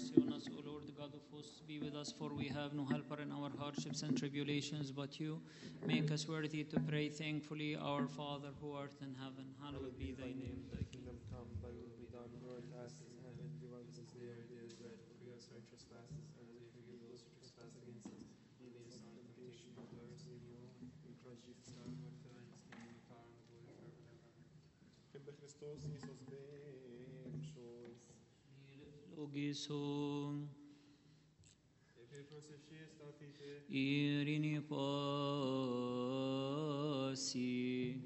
mercy on us, O Lord God of hosts. Be with us, for we have no helper in our hardships and tribulations but you. Make us worthy to pray thankfully, Our Father who art in heaven. Hallowed be thy name. Thy kingdom kingdom come, thy will be done on earth as in heaven. Give us this day our daily bread. Forgive us our trespasses, as we forgive those who trespass against us. Lead us not into temptation, but deliver us from evil. In Christ Jesus our Lord, for thine is the kingdom, the power, and the glory forever and ever. Hype Christos Iisus bemšos. Logison. Epe prosešie statite. Irini pasi.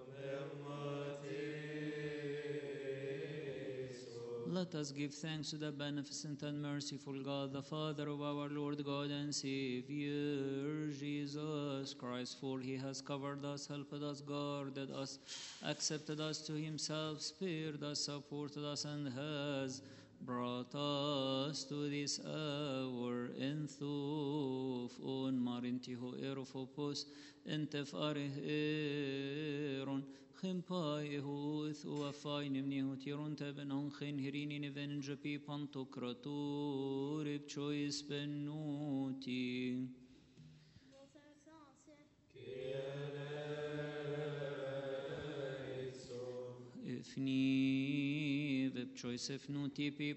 Let us give thanks to the beneficent and merciful God, the Father of our Lord God and Savior, Jesus Christ, for he has covered us, helped us, guarded us, accepted us to himself, spared us, supported us, and has brought us to this hour in thuf on marintiho erofopos entef areheron Chimpaihu uafai nimnihu tirun teben onchin hirini neven jepi pantokratur choice benuti. Ifni vepchois ifnuti pi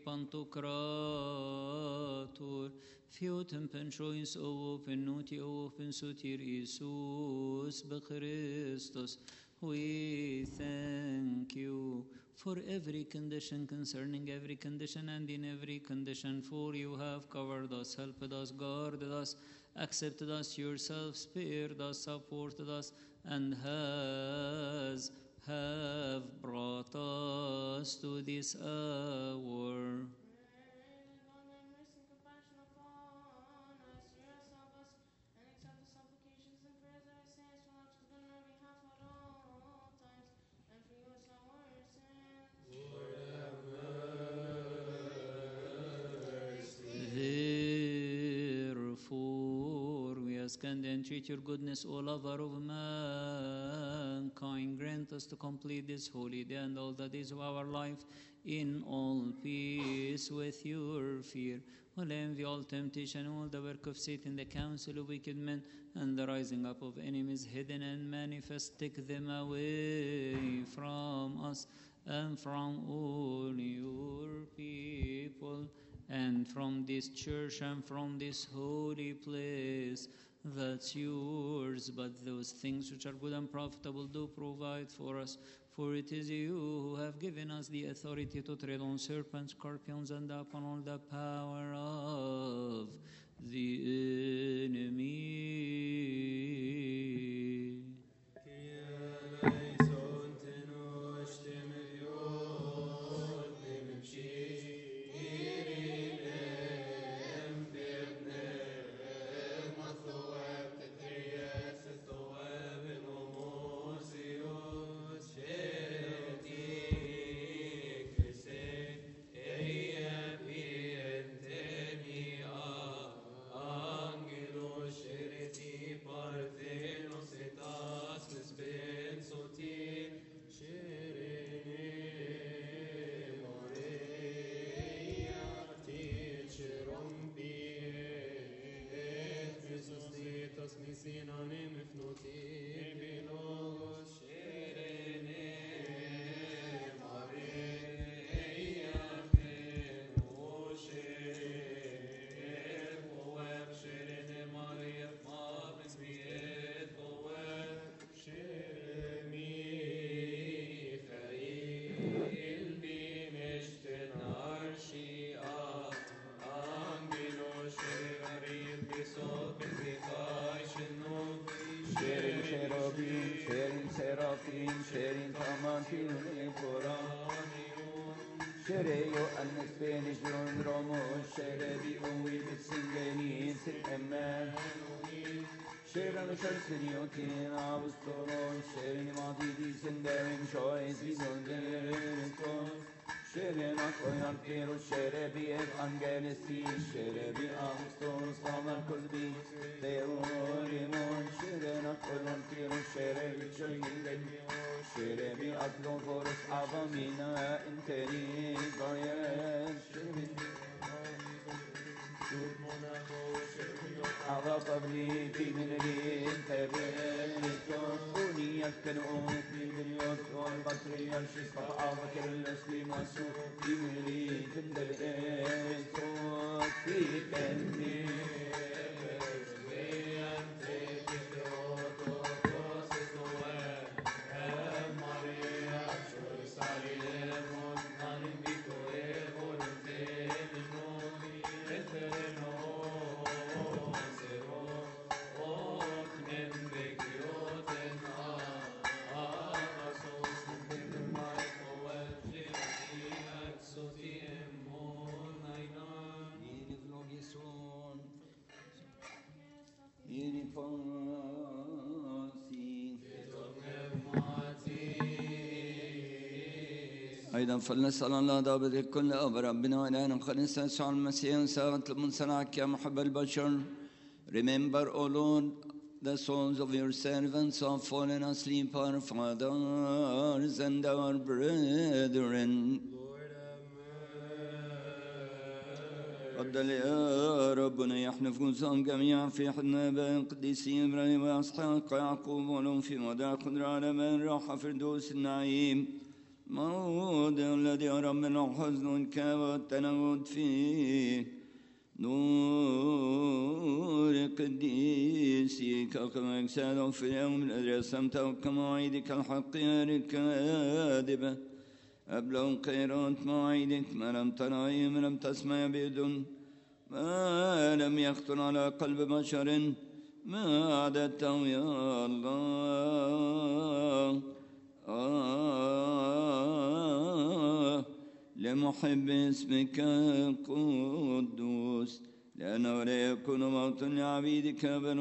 pantokratur Fiotem penchois o penuti o pensutir Isus bechristos We thank you for every condition concerning every condition and in every condition, for you have covered us, helped us, guarded us, accepted us yourself, spared us, supported us, and has have brought us to this hour. Therefore, we ask and entreat your goodness, O lover of mankind, grant us to complete this holy day and all the days of our life in all peace with your fear. All envy, all temptation, all the work of Satan, the counsel of wicked men, and the rising up of enemies, hidden and manifest, take them away from us and from all your people and from this church and from this holy place that's yours. But those things which are good and profitable do provide for us. For it is you who have given us the authority to tread on serpents, scorpions, and upon all the power of the enemy. Sharing cherubim, sharing seraphim, sharing kamantin Quran. Şereyo anne Spanish yun romo şerebi uvi bitsingeni sin emmen. Sharing şersin yotin avustoron, sharing madidi sinderin choice bizonderin kon. Sharing akoyar kero şerebi ev angelesi, şerebi avustos kamer kulbi. Teorimon sharing akoyar kero şerebi çoyin شربي أكلون فورس عظمنا انتني ضيان شربي أعرف لي في منرين تبريتون أوني يسكنون في دنيوت والقصر يرشي صفحة وكر الأسلي مسو في منرين تندرين صوت في كني Yeni vlogison. Yeni fasi. أيضا فلنسأل الله دابد كل أب ربنا وإلهنا خلص يسوع المسيح ساعة من سنعك يا محب البشر Remember, O Lord, the souls of your servants who have fallen asleep, our fathers and our brethren. تفضل يا ربنا يحنف نفوسهم جميعا في حضن ابائهم القديسين ابراهيم واسحاق ويعقوب ولهم في موضع قدر على من راح فردوس النعيم موضع الذي يرى من الحزن والتنود فيه نور قديسك كما يجسد في اليوم الذي رسمته كمواعيدك الحق الكاذبه أبلغ خيرات مواعيدك ما لم ترى ما لم تسمع بأذن ما لم يخطر على قلب بشر ما أعددته يا الله آه لمحب اسمك القدوس لأنه لا يكون موت لعبيدك بل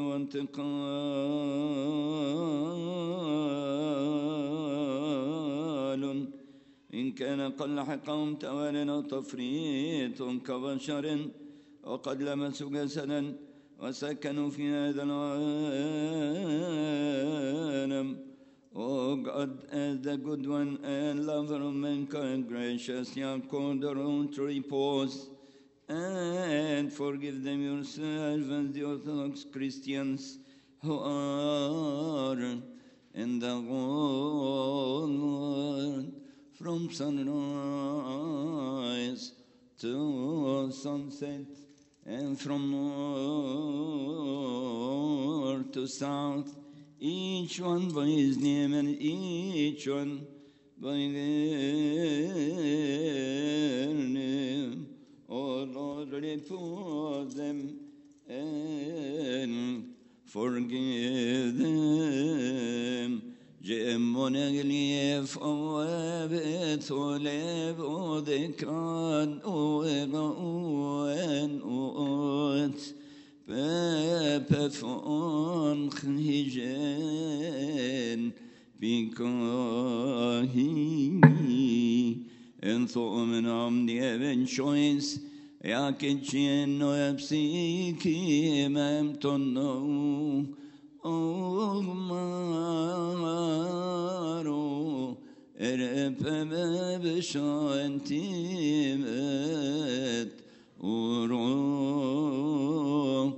وانتقال إن كان قل حقهم توالى أو تفريط كبشر وقد لمسوا جسدا وسكنوا في هذا العالم Oh God, as the good one and lover of mankind, graciously accord their own to repose and forgive them your servants, the Orthodox Christians who are in the whole world from sunrise to sunset and from north to south, each one by his name and each one by their name. Oh Lord, repose them and forgive them. جئمون أغليف أوابت ولب وذكران وغوان وأوت بابا فون خنجان بكاهي انثو من عمدي ابن شويس يا كتشين ويبسيكي ممتنو أغمارو ارفم بشانتي مت وروح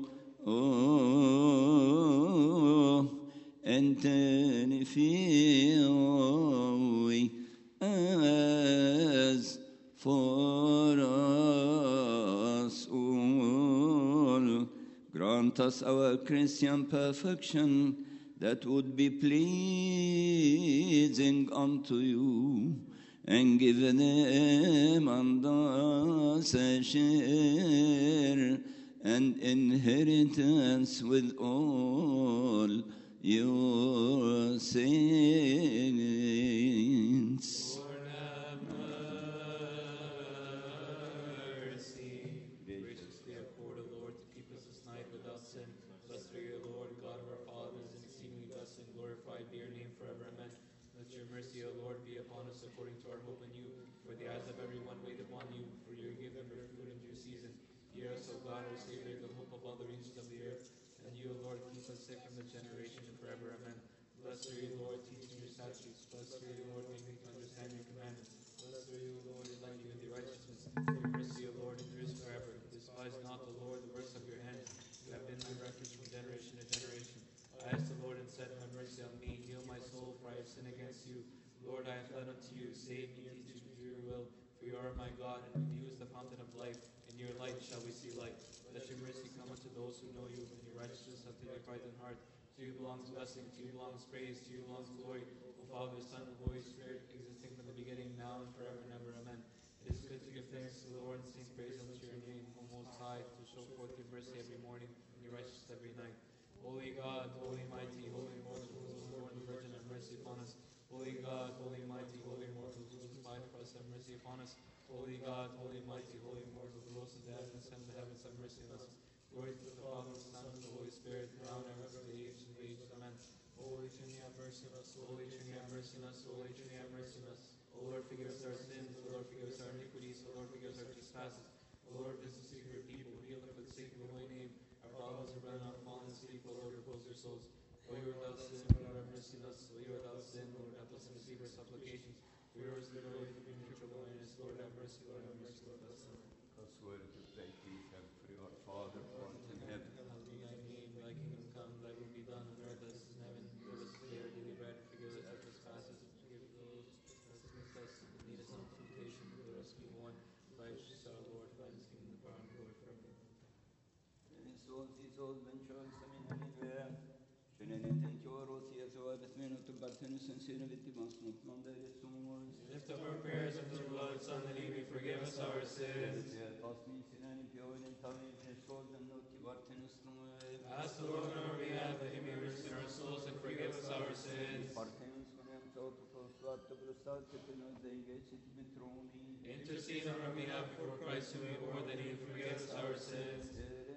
أنت نفيوي as for us all. Grant us our Christian perfection that would be pleasing unto you, and give them and us a share and inheritance with all your saints. Graciously accord, O Lord, to keep us this night without sin. Blessed are you, Lord, God of our fathers, and exceedingly blessed and glorified be your name forever. Amen. Let your mercy, O Lord, be upon us according to our hope in you. For the eyes of everyone wait upon you, for you give them their food in due season. Hear us, O God, our Savior, the hope of all the regions of the earth. And you, O Lord, keep us safe from the generation and forever. Amen. Blessed are you, Lord, teaching your statutes. Blessed are you, Lord, make me to understand your commandments. Blessed are you, Lord, enlighten you in the righteousness. Your mercy, O Lord, endures forever. Despise not the Lord the works of your hands. You have been my refuge from generation to generation. I asked the Lord and said, Have mercy on me, heal my soul, for I have sinned against you. Lord, I have fled unto you. Save me, teach me your will, for you are my God, and you is the fountain of life. In your light shall we see light. Let your mercy come unto those who know you, and your righteousness unto the upright in heart. To you belongs blessing, to you belongs praise, to you belongs glory. O Father, Son, and Holy Spirit, existing from the beginning, now and forever and ever. Amen. It is good to give thanks to the Lord and sing praise unto your name, O Most High, to show forth your mercy every morning and your righteousness every night. Holy God, holy mighty, holy immortal, who was born of the Virgin, have mercy upon us. Holy God, holy mighty, holy immortal, who was crucified for us, have mercy upon us. Holy God, holy mighty, holy immortal, who rose from the dead and ascended to heavens, have mercy on us. Glory to the Father, the Son, and the Holy Spirit, now and ever, for the ages of ages. Amen. Holy Trinity, have mercy on us. Holy Trinity, have mercy on us. Holy Trinity, have mercy on us. O Lord, forgive us our sins. O Lord, forgive us our iniquities. O Lord, forgive us our trespasses. O Lord, visit the sick of your people. Heal them for the sake of your holy name. Our fathers have run out, fallen asleep. O Lord, repose their souls. O you without sin, Lord, have mercy on us. O you without sin, Lord, help us and receive our supplications. For yours is the glory, the kingdom, and triple holiness. Lord, have mercy. Lord, have mercy. Lord, have mercy. I swear to pray thee, have for our Father, who art in heaven. Hallowed be thy name, thy kingdom come, thy will be done on earth as it is in heaven. Give us today our daily bread, forgive us our trespasses, forgive those who trespass against us, and lead us not into temptation, but deliver us from evil one. For thine is our Lord, for thine is the kingdom, the power, and the glory forever. Lift up our prayers unto the beloved Son, that he may forgive us our sins. Ask the Lord on our behalf that he may mercy our souls and forgive us our sins. Intercede on our behalf before Christ, who we bore, that he may forgive us our sins.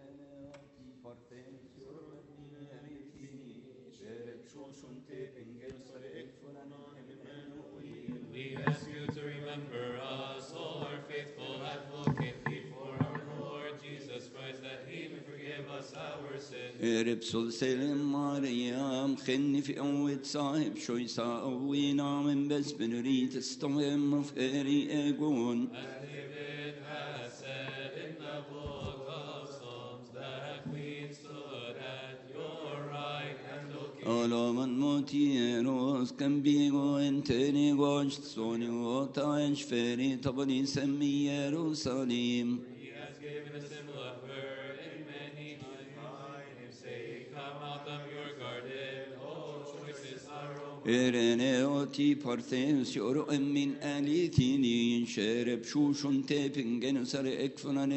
We ask you to remember us, all our faithful advocate before our Lord Jesus Christ, that he may forgive us our sins. ربسل سلم مريم خني في قوة صاحب شو يساوي نعم بس بنريد استمر في ايقون As David has said in the book of Psalms, that queen stood at your right hand, O King. Olo man motieros kan bigo enteni gosh soni otash feri tabani semi Jerusalem He has given a symbol of her in many times, saying, Come out of your garden, O choicest aroma. Erene oti partheus yoro min alithini shereb shushun tepingen sare ekfunan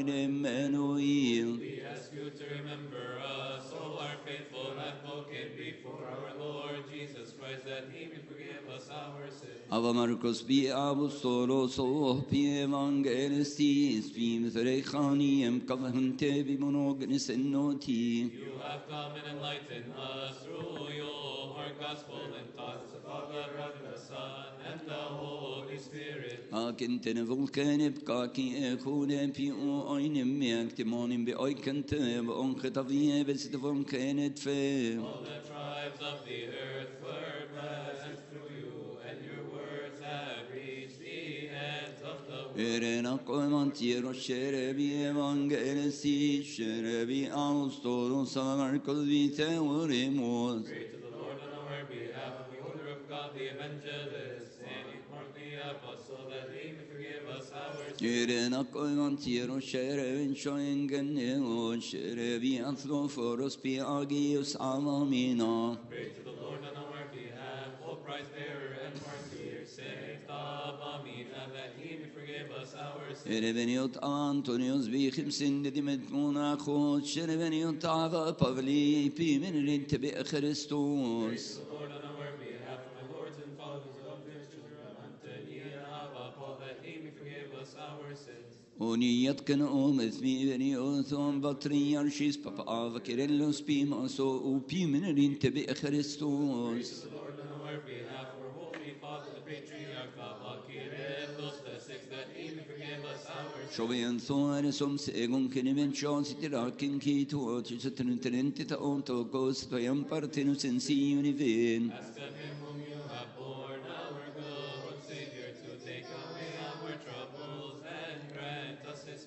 Emmanuel We ask you to remember us, O our faithful advocate before our Lord Jesus Christ, that he may forgive us our sins. Ava Marcos bi apostolos o bi evangelistis bi mithrechanim kavhunte bi monognis ennoti You have come and enlightened us through your gospel and taught us about the Father, the Son, and the Holy Spirit. Akin ten vulkan bkaki ekhune pi o ein mek timonim bi oikent be onket avie besit vulkan et fe All the tribes of the earth were blessed through you, and your words have reached the ends of the world. Erena komantiero shere bi evangelisti shere bi apostolos ava Marcos bi teoremos Pray to the Lord on our behalf, the order of God, the evangelist, Saint Mark the apostle, that he may forgive us our sins. Irena koimantiero shere vin shoingen neo shere vi anthroforos pi agios amamina Pray to the Lord on our behalf, O prize bearer and martyr, Saint Abamina, that he may forgive us our sins. Ere veniot Antonios vi khimsin dimet monachos shere veniot ava pavli pi min rinte bi Praise Christos the Lord on our behalf, my lords and fathers of the children of Antonia, Abba, Paul, that he may forgive us our sins. Oniyat kan om esmi veniot om patriarchis papa ava kirellos pi maso u pi min rinte bi Christos The Lord on our behalf, our holy Father, the patriarch of Kyrillos, the sixth, that he may forgive us our sins. Showen soare som segon kenimen chans tirakin ki to chisatun tenente ta onto gos to yam partinus in si univen Ask of him whom you have borne, our good Savior, to take away our troubles and grant us his peace.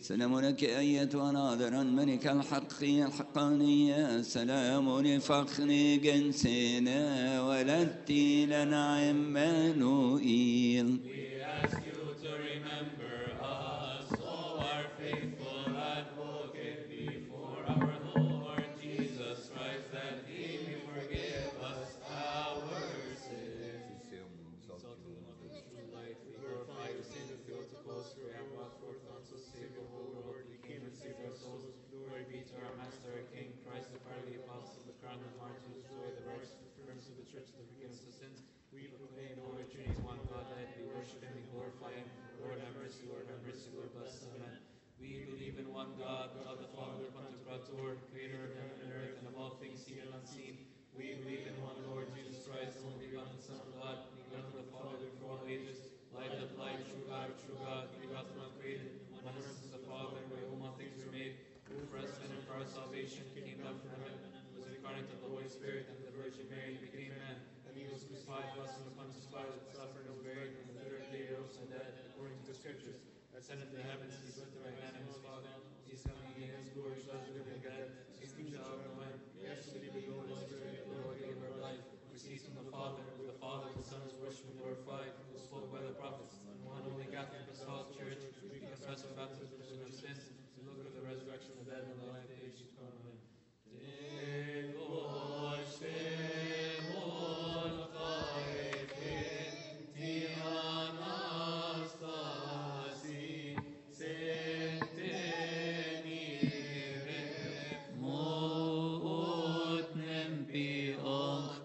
سلام لك أيتها ناظرا ملك الحق الحقانية سلام لفخر جنسنا ولدت لنا عمانوئيل We ask you to remember us, O our faithful advocate, before our Lord Jesus Christ, that He may forgive us our sins. Exalt the Mother of true light, we glorify your Savior Theotokos, for we have brought forth unto Savior of the whole world. He came and saved our souls. Glory be to our Master, our King, Christ, the part of the apostles, the crown of the martyrs, joy of the righteous, firms of the church, the forgiveness of sins. We proclaim, O Lord, Trinity, one Godhead, we worship Him, we glorify Him. Lord, have mercy, Lord, have mercy, Lord, bless us, Amen. We believe in one God, God the Father, Pantocrator, creator of heaven and earth, and of all things seen and unseen. We believe in one Lord, Jesus Christ, the only begotten Son of God, begotten of the Father before all ages, light of light, true God of true God, begotten, uncreated, one essence of the Father, by whom all things were made, who for us and for our salvation came down from heaven, was incarnate of the Holy Spirit and the Virgin Mary, became man, and he was crucified for us and was Pontius Pilate, suffered and was buried, and the third day rose from the dead, according to the Scriptures, ascended to the heavens, he sat at the right hand of his Father, he is coming again in his glory, to judge the living and dead, his kingdom shall have no end. Yes, we believe in the Holy Spirit, the Lord, giver of life, who proceeds from the Father, with the Father, the Son is worshipped and glorified, who spoke by the prophets, one holy Catholic Apostolic Church, we confess our baptism for the of sins, we look for the resurrection of the dead and the life of the age to come. Amen. Deus temor caefiti anastasi sentenire Mot nempi och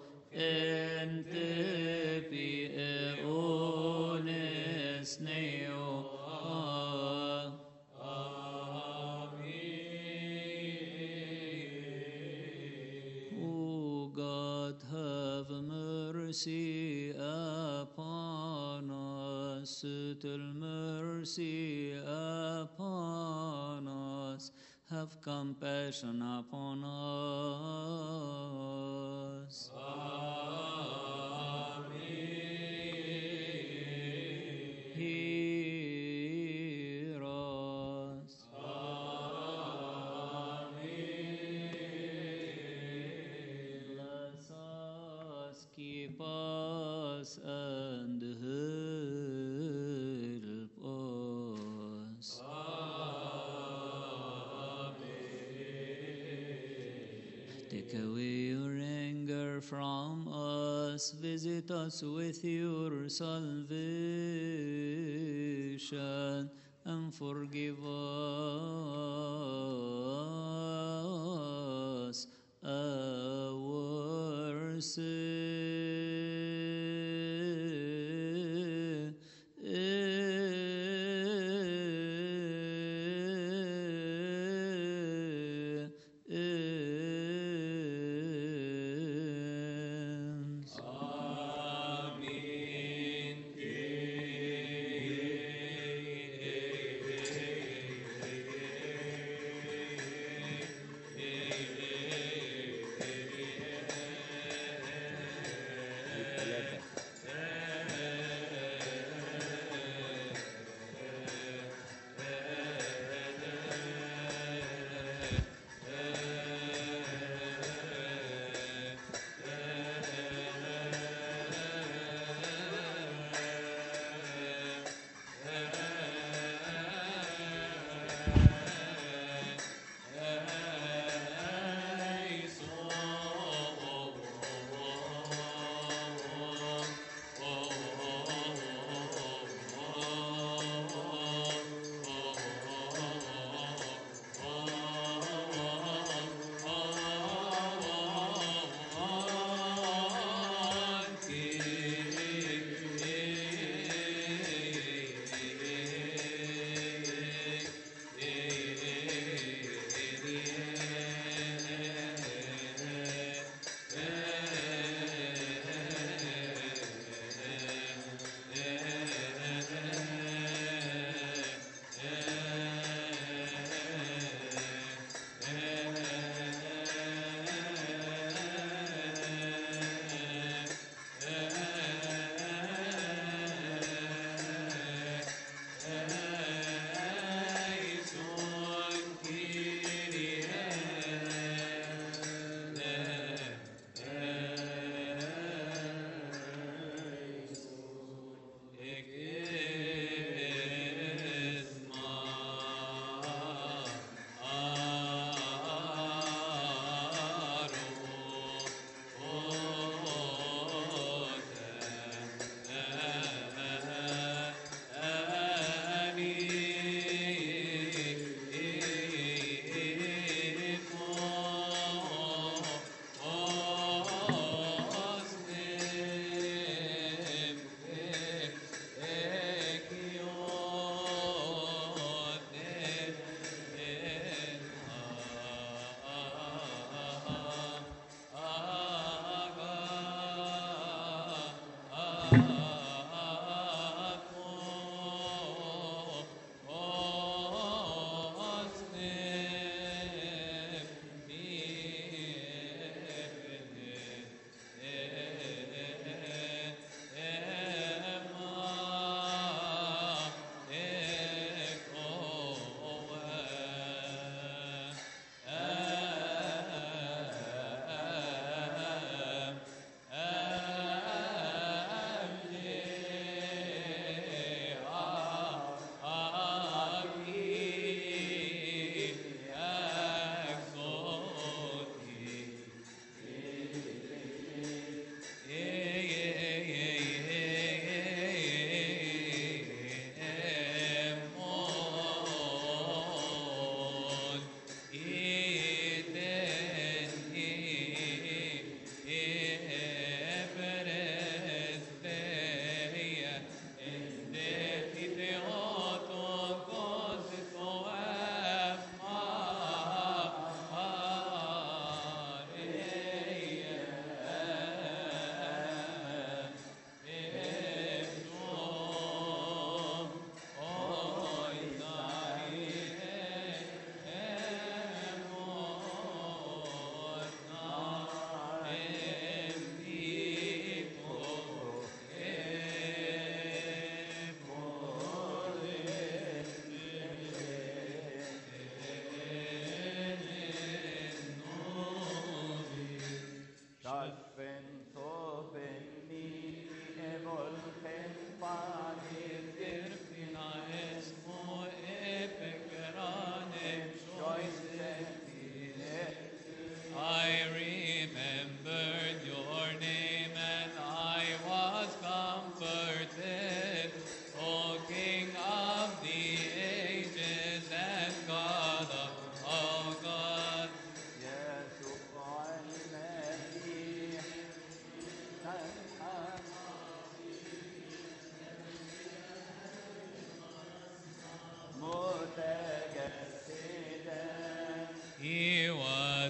ente pi eones neo O God, have mercy upon us, settle mercy upon us, have compassion upon us. Hear us. Bless us, keep us, and help us. Take away your anger from us, visit us with your salvation, and forgive us our sins.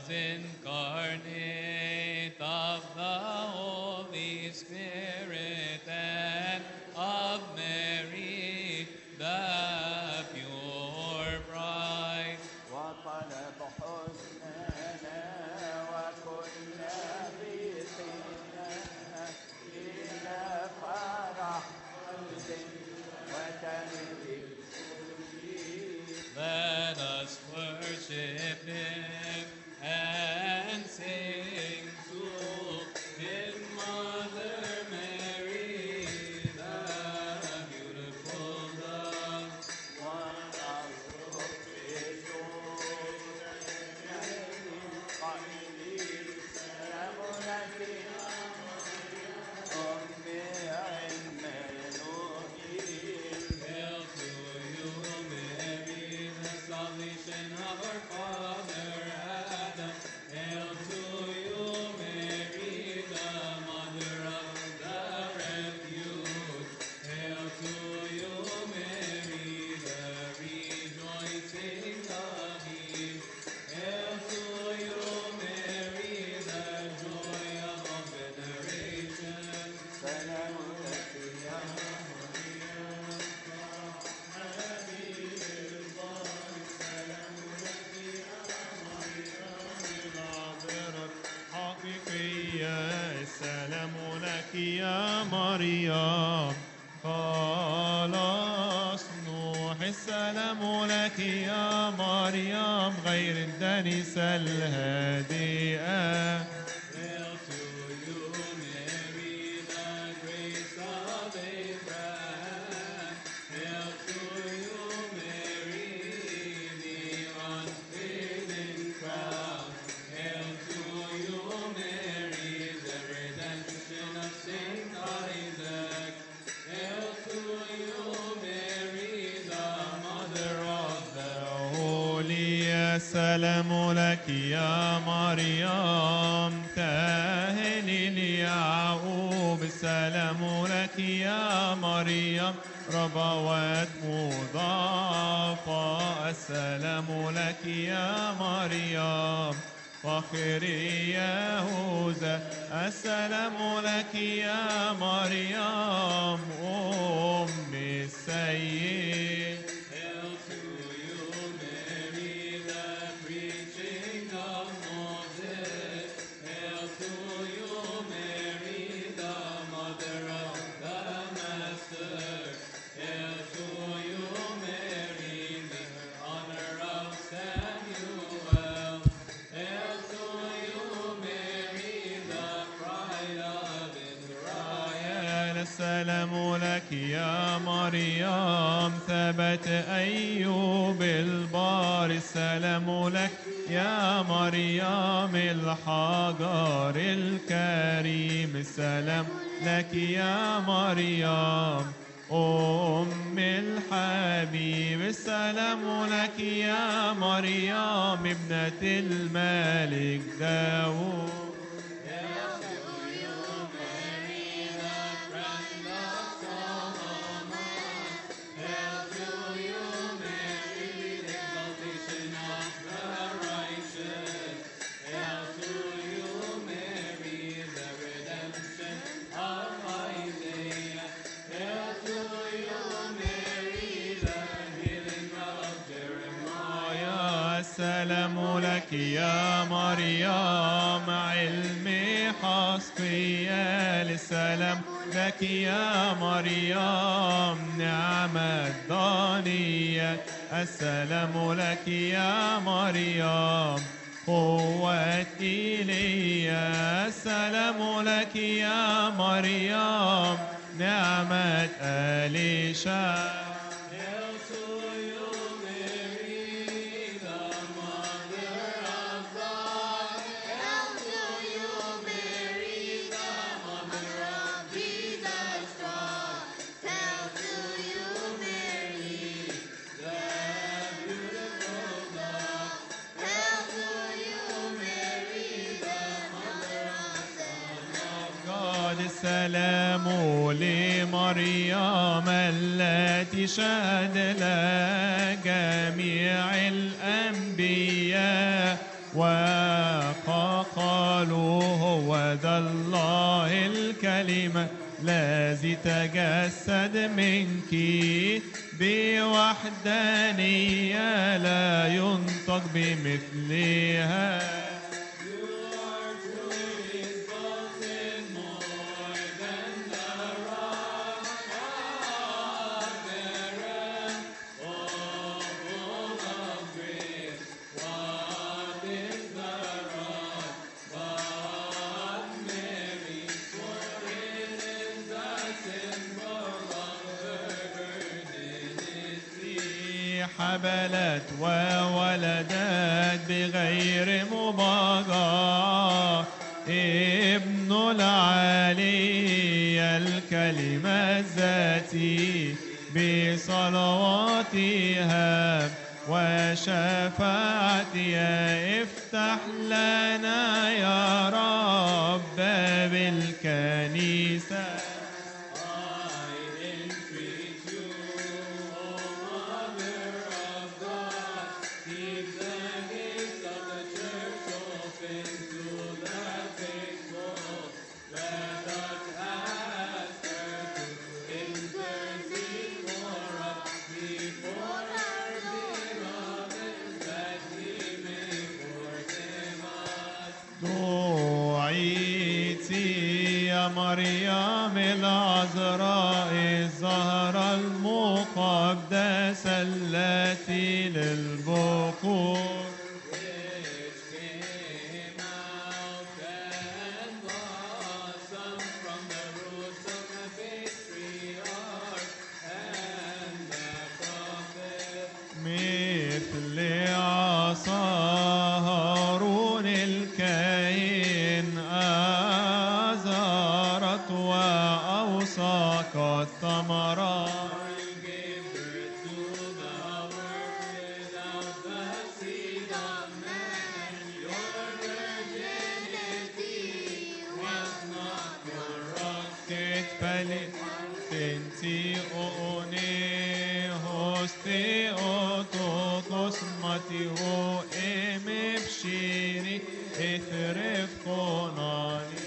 incarnate of the Holy Spirit and of Mary, the pure bride. وطلب حسننا وكنا بقينا إلى فرح وتمجيد Let us worship Him and sing to His Mother Mary, the beautiful dove. Hail to you, Mary, the salvation of our father Adam. Hail to you, Mary, the mother of the refuge. Hail to you, Mary, the rejoicing of Eve. Hail to you, Mary, the joy of all veneration. ناظرة حقيقية السلام لك يا مريم خلاص نوح السلام لك يا مريم غير الدنسة الهادئة Hail to you, Mary, the grace of Abraham. Hail to you, Mary, the unfailing crown. Hail to you, Mary, the redemption of Saint Isaac. Hail to you, Mary, the mother of the قولي يا سلام لك يا مريم تاهلي ليعقوب السلام لك يا مريم ربوات مضافة السلام لك يا مريم فخري يهوذا السلام لك يا مريم أم السيد Hail to you, Mary, the preaching of Moses. Hail to you, Mary, the mother of the Master. Hail to you, Mary, the honor of Samuel. Hail to you, Mary, the pride of Israel. يا السلام لك يا مريم ثبت أيوب البار السلام لك يا مريم الحجر الكريم السلام لك يا مريم أم الحبيب السلام لك يا مريم ابنة الملك داوود يا السلام لك يا مريم علمي حسقيا السلام لك يا مريم نعمة ضانية السلام لك يا مريم قوة إيليا السلام لك يا مريم نعمة أليشا Hail to you, Mary, the mother of God. Hail to you, Mary, the mother of Jesus Christ. Hail to you, Mary, the beautiful dove. Hail to you, Mary, the mother of Son God السلام لمريم التي شهد لها جميع الأنبياء قالوا هو ذا الله الكلمة الذي تجسد منك بوحدانية لا ينطق بمثلها حبلت وولدت بغير مباغاة ابن العلي الكلمة الذاتي بصلواتها وشفاعتها افتح لنا يا رب باب الكنيسه دعيتي يا مريم العذراء الزهرة المقدسة التي للبكور مثل عصا هارون الكائن أزارت وأوساق الثمرات تتفلي تنتي أوني هوستي أوتو قسمتي هو إم بشيري اثرف قناني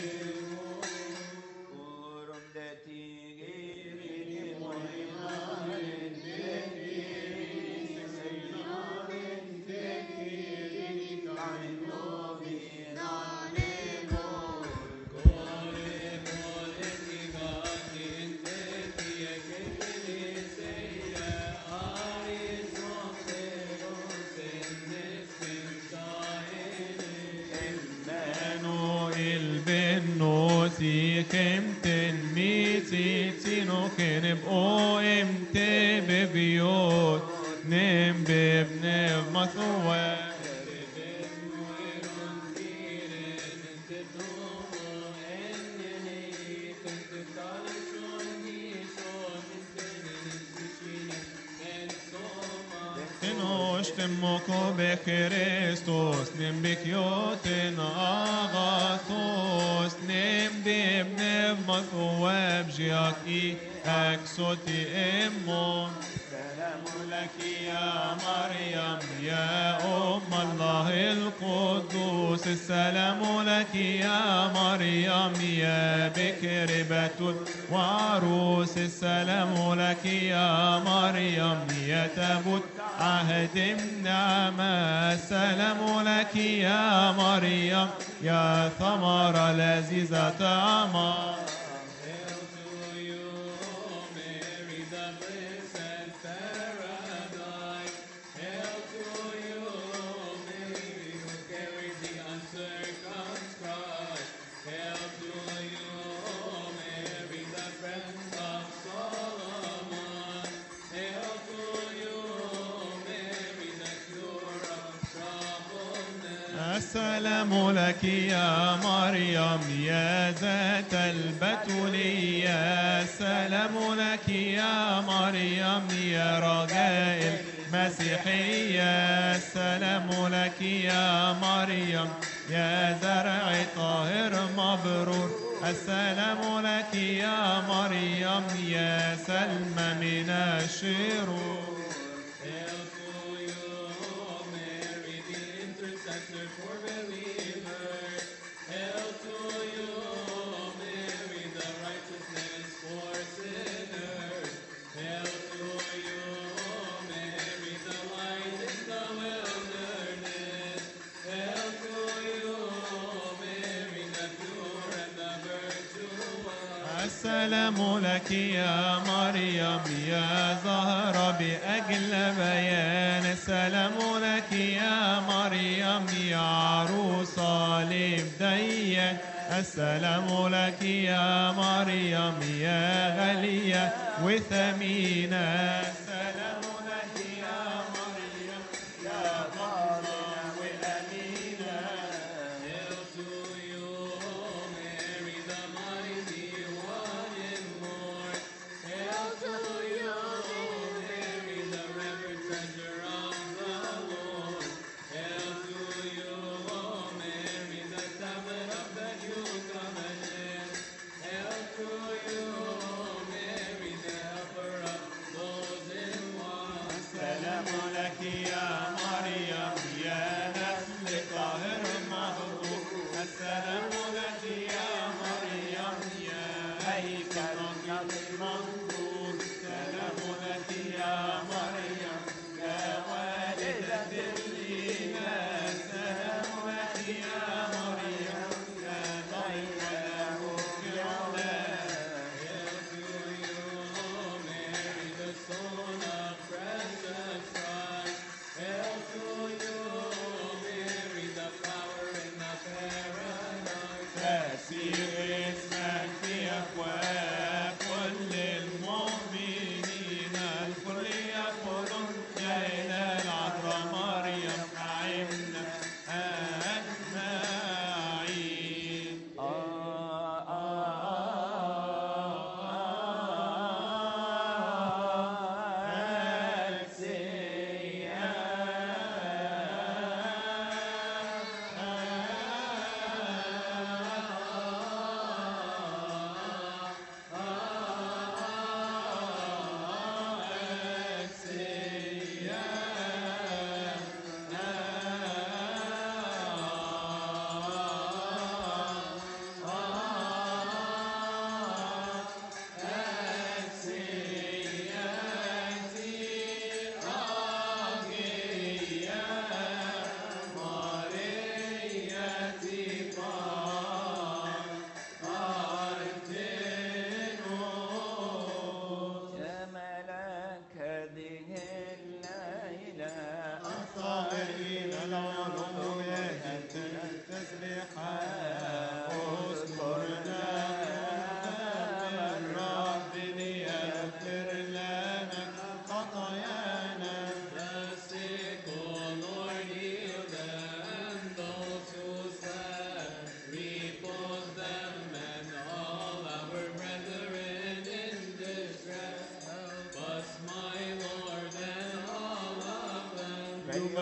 Manuel bennosi kemten miti tino keneb o emte bebiot nem bebnev mathwa Enoshtemoko beKristos, nem bikyoten agathos, nem bebnev mathwab jiak i aksoti emon. سلام لك يا مريم يا أم الله القدوس السلام لك يا مريم يا بكر بتول وعروس السلام لك يا مريم يا تابوت عهد النعمة السلام لك يا مريم يا ثمرة لذيذة طعمة السلام لك يا مريم يا ذات البتولية السلام لك يا مريم يا رجاء المسيحية السلام لك يا مريم يا زرع طاهر مبرور السلام لك يا مريم يا سلمى من الشرور Hail to you, Mary, the intercessor for believers. Hail السلام لك يا مريم يا زهرة بأجل بيان السلام لك يا مريم يا عروسة لبدية السلام لك يا مريم يا غالية وثمينة السلام لك يا مريم يا فاضلة وأمينة Hail to you, Mary, the mighty one in Lord. Hail to you, Mary, the reverend treasure of the Lord. Hail to you, Mary, the tablet of the new covenant. Hail to you, Mary, the helper of those in want. السلام لك يا مريم يا نسل طاهر مبروك السلام لك يا مريم يا هيكل منظور السلام لك يا مريم يا والدة الإله السلام لك يا مريم يا طيبة له في العلا Hail to you, Mary, the son of precious Christ. Hail to you, Mary, the power in the paradise. تأثير اسمك في أبواب كل المؤمنين الكل يقولون يا إله العذراء مريم أعنا أجمعين يا ملاك هذه الليلة الطائرين العلو يهد التسبيحة اذكرنا قدام الرب ليغفر لنا خطايانا Blessed, O Lord, heal them, those who slept, repose them, and all our brethren in distress. Help us, my Lord, and all of them.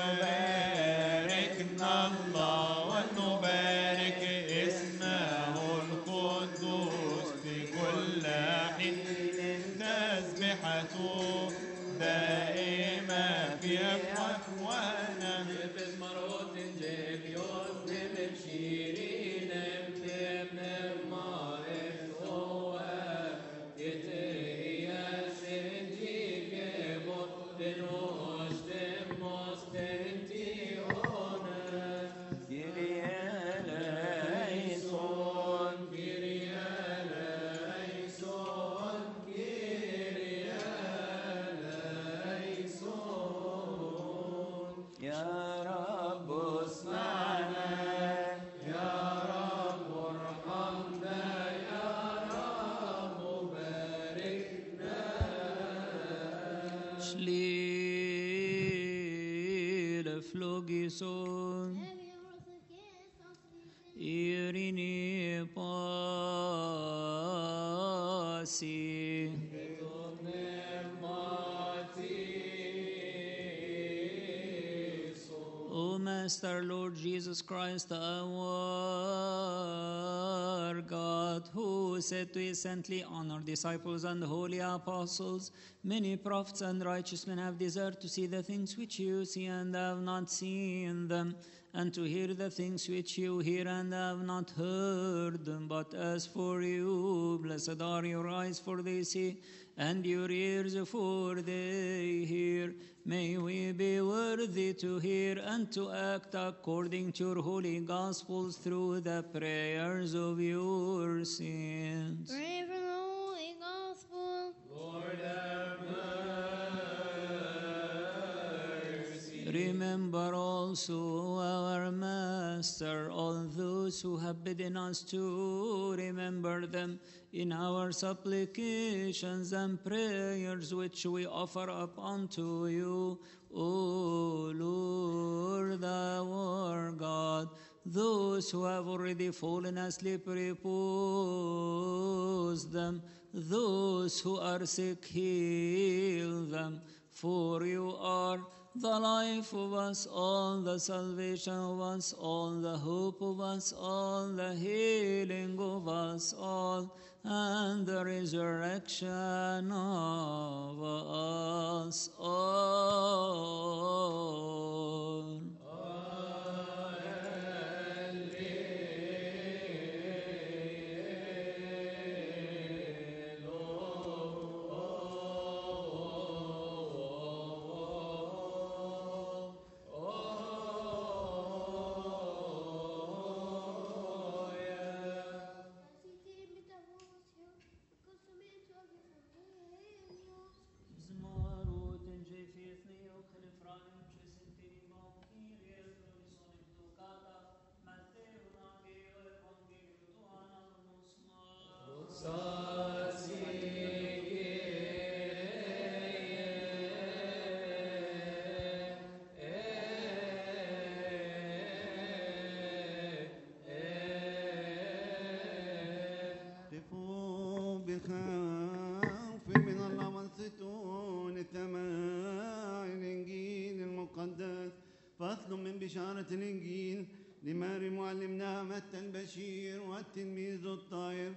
يباركنا الله ونبارك اسمه القدوس في كل حين تسبحته دائما في أفواهنا Nefes marot in jeviot, nefes shirin, nefes nefmaes oeh. Yete yashin jivot, denosh demos tentiones. Kyrie eleison Kyrie eleison, Kyrie eleison. يا رب اسمعنا يا رب ارحمنا يا رب باركنا Schlier flogison irini pasi O Master Lord Jesus Christ, our God, who said to his saintly honored disciples and holy apostles, Many prophets and righteous men have desired to see the things which you see and have not seen them, and to hear the things which you hear and have not heard them. But as for you, blessed are your eyes, for they see, and your ears, for they hear. May we be worthy to hear and to act according to your holy gospels through the prayers of your saints. Pray for the Remember also our Master, all those who have bidden us to remember them in our supplications and prayers which we offer up unto you, O Lord our God. Those who have already fallen asleep, repose them. Those who are sick, heal them. For you are the life of us all, the salvation of us all, the hope of us all, the healing of us all, and the resurrection of us all. Zmarut in Jefith Neo Califranium Trisentini Bon Kyrie Glorison Ducata Matteo Nageo Evangelium Tuana Musma قفوا بخوف من الله وانصتوا لسماع الانجيل المقدس فصل من بشاره الانجيل لماري معلمنا متى البشير والتلميذ الطاهر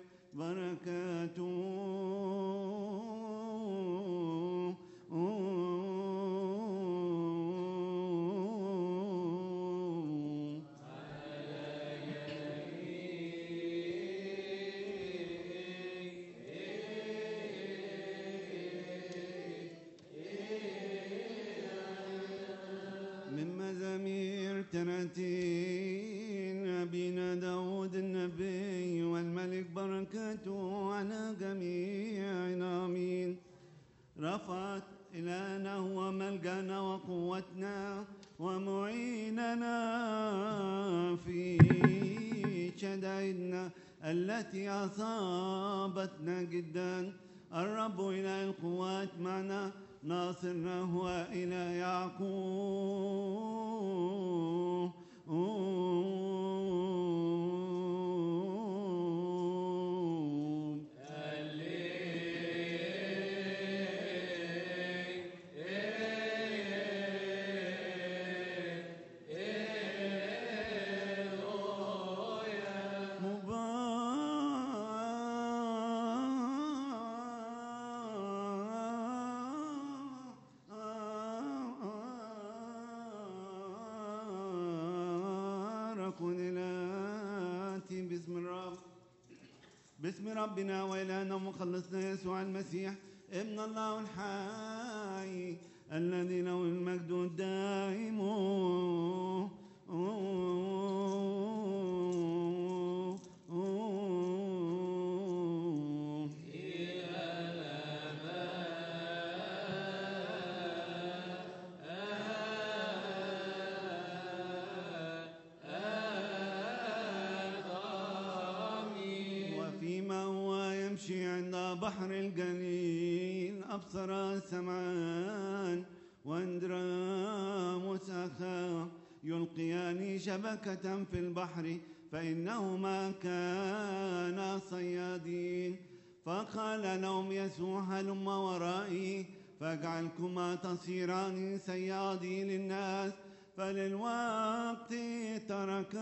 بركاته من مزامير تراتين أبينا داود النبي والملك بركاته على جميعنا آمين رفعت إلهنا هو ملجأنا وقوتنا ومعيننا في شدائدنا التي أصابتنا جدا الرب إله القوات معنا ناصرنا هو إلى يعقوب مبارك الآتي باسم الرب باسم ربنا وإلهنا ومخلصنا يسوع المسيح ابن الله الحي الذي له المجد الدائم وفيما هو يمشي عند بحر الجليل أبصر سمعان واندراموس أخاه يلقيان شبكة في البحر فإنهما كانا صيادين فقال لهم يسوع هلم ورائي فاجعلكما تصيران صيادين للناس فللوقت ترك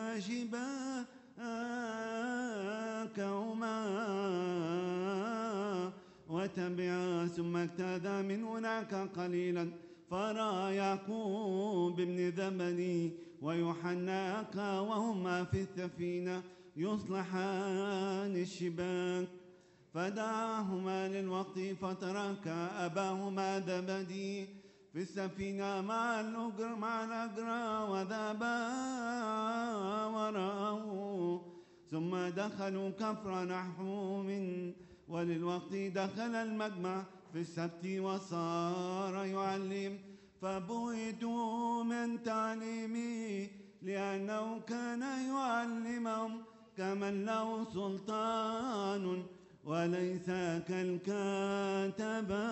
شباكهما وتبعا ثم اجتاز من هناك قليلا فرأى يعقوب بن ذبني ويوحنا أخا وهما في السفينة يصلحان الشباك فدعاهما للوقت فترك أباهما زبدي في السفينة مع الأجر مع الأجرى وذهبا وراءه ثم دخلوا كفر نحوم وللوقت دخل المجمع في السبت وصار يعلم فبهت من تعليمه لأنه كان يعلمهم كمن له سلطان وليس كالكاتبة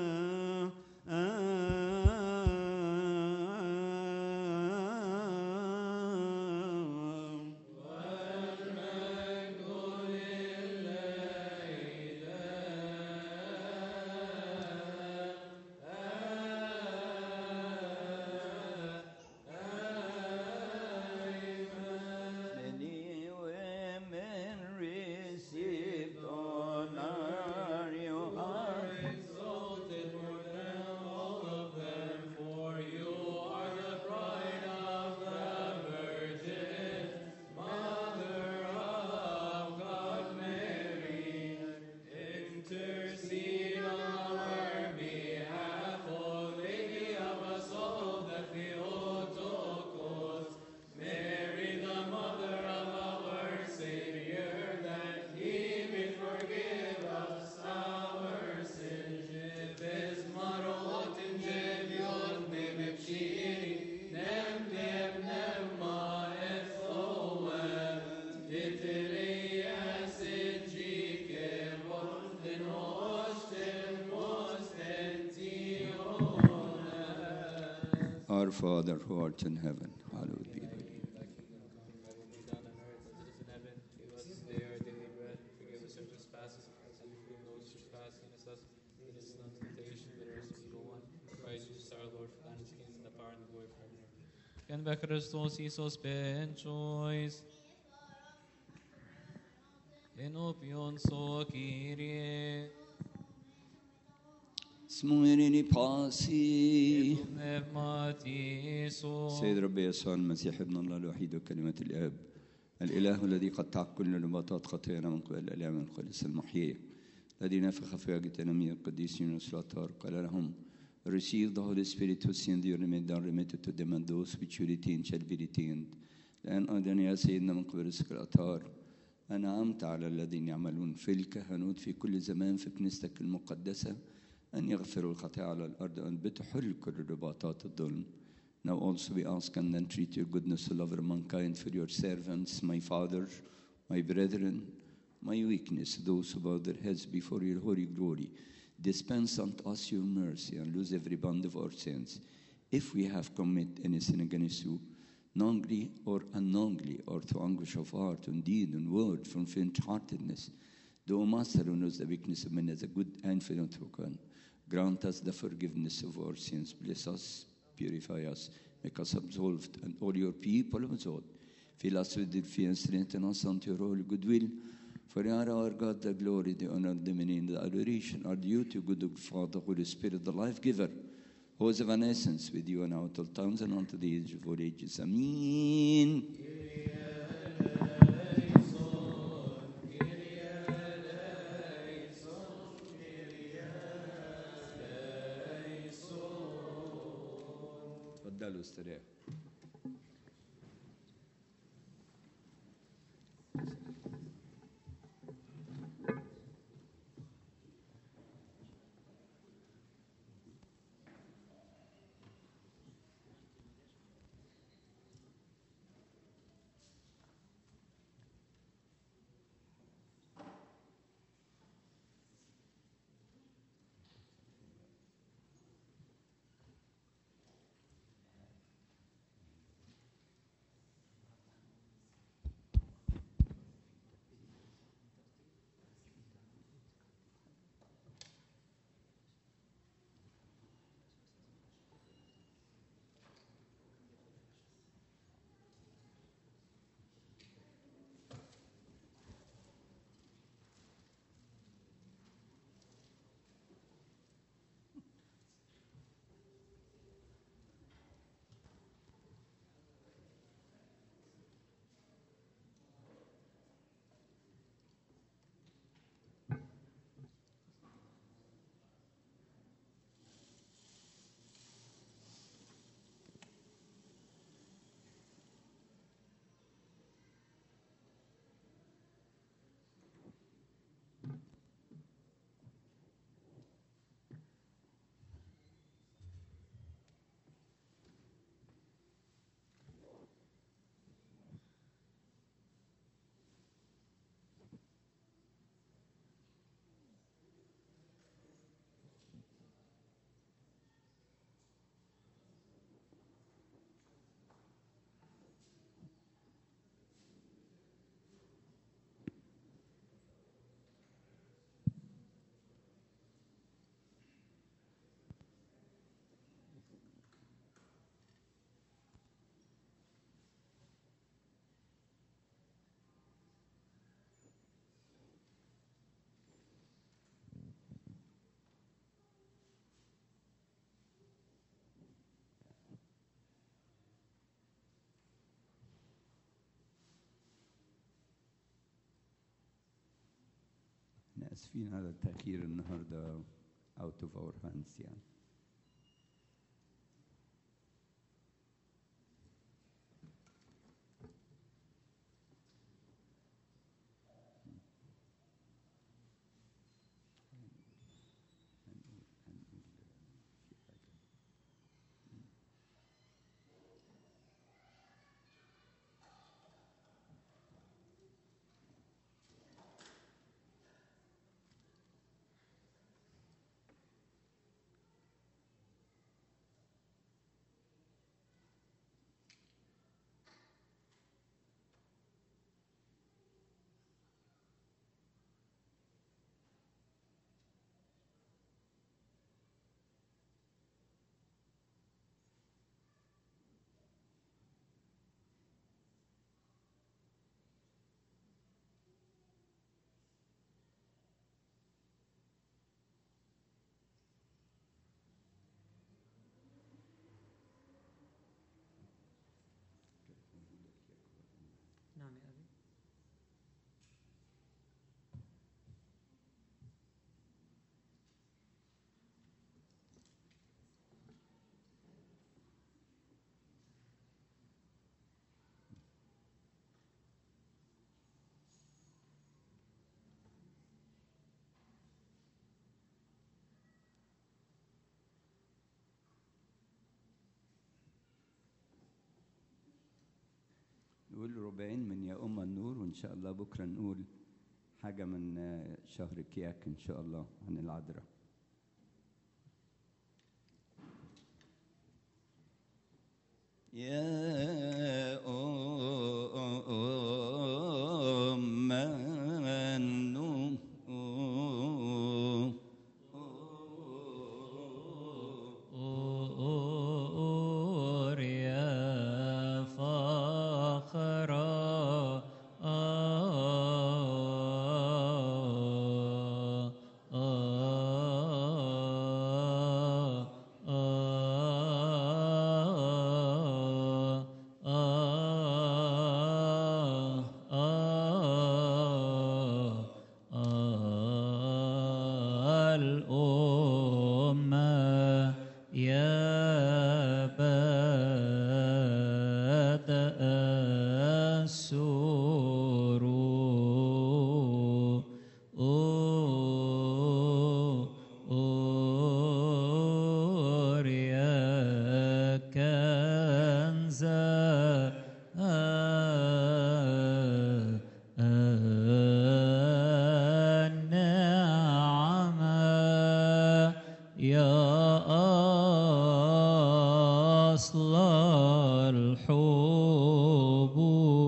Many women received honor, you are exalted more than all of them, for you are the bride of the Virgin, Mother of God, Mary. Intercede on our behalf, O Lady of us all, the Theotokos. Mary, the mother of our Savior, that he may forgive us our sins. Jebez marot in jeviot nemepshiri, nem nem nem ma ethoel, titiri asijike, mosten osten mosten tiones. Our Father who art in heaven, hallowed be thy name. Thy kingdom come, thy will be done on earth as it is in heaven. Give us this day our daily bread. Forgive us our trespasses, as we forgive those who trespass against us. Lead us not into temptation, but deliver us from evil one. Christ Jesus our Lord, for thine is the kingdom, the power, and the glory forever. كان بكريستوس يسوس بن شويس Enopion so Kyrie اسموني باسي Pneumati سيد ربي يسوع المسيح ابن الله الوحيد وكلمة الآب الإله الذي قطع كل نباتات خطيئنا من قبل الإله من القدس المحيي الذي نفخ في وجه تلاميذ القديسين والسلاطار قال لهم Receive the Holy Spirit who sent you remit and remitted to them and those which you retained shall be retained لأن أيضا يا سيدنا من قبل السكرتار أنعمت على الذين يعملون في الكهنوت في كل زمان في كنيستك المقدسة أن يغفروا الخطيئة على الأرض وأن بتحل كل رباطات الظلم Now also we ask and entreat your goodness to love mankind for your servants, my father, my brethren, my weakness, those who bow their heads before your holy glory. Dispense unto us your mercy and lose every bond of our sins. If we have committed any sin against you, knowingly or unknowingly, or through anguish of heart, and deed, and word, from faint-heartedness, though Master who knows the weakness of men as a good and faithful who can, grant us the forgiveness of our sins, bless us, purify us, make us absolved, and all your people absolved. Fill us with your fear and strengthen us unto your holy goodwill. For you are our God, the glory, the honor, the dominion, the adoration are due to good old Father, Holy Spirit, the life giver, who is of an essence with you and out all times and unto the age of all ages. Amen. تفضلوا استريحوا اسفين على التاخير النهارده out of our hands يعني نعم يا أبي نقول ربعين من يا أم النور وإن شاء الله بكرة نقول حاجة من آه، شهر كياك إن شاء الله عن العذراء يا أم النور أوريا فخرا الأمة يا بدء السرور أوريا كنز النعمة يا أصل الحب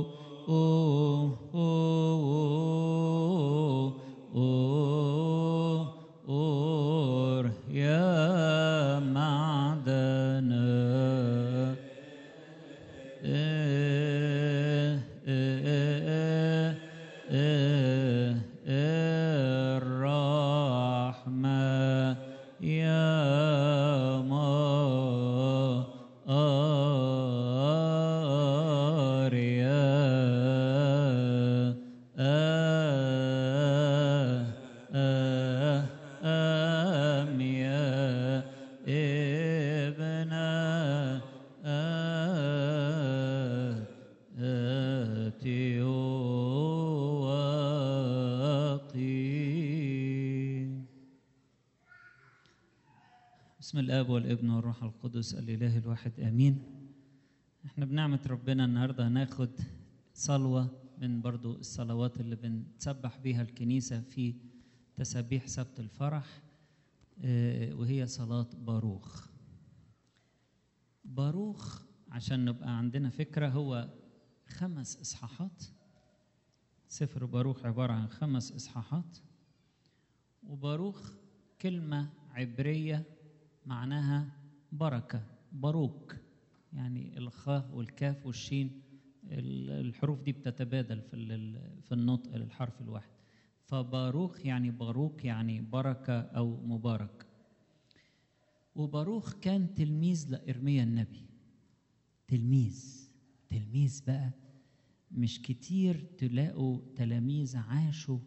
أور يا معدن الرحمة يا ماريا أم يا ابن أتيوقي بسم الاب والابن والروح القدس الاله الواحد امين احنا بنعمه ربنا النهارده هناخد صلوه من برضو الصلوات اللي بنسبح بيها الكنيسه في تسابيح سبت الفرح آه، وهي صلاه باروخ باروخ عشان نبقى عندنا فكره هو خمس اصحاحات سفر باروخ عباره عن خمس اصحاحات وباروخ كلمه عبريه معناها بركه باروك يعني الخاء والكاف والشين ال- الحروف دي بتتبادل في ال- في النطق للحرف الواحد فباروخ يعني باروك يعني بركه او مبارك وباروخ كان تلميذ لإرميا النبي تلميذ تلميذ بقى مش كتير تلاقوا تلاميذ عاشوا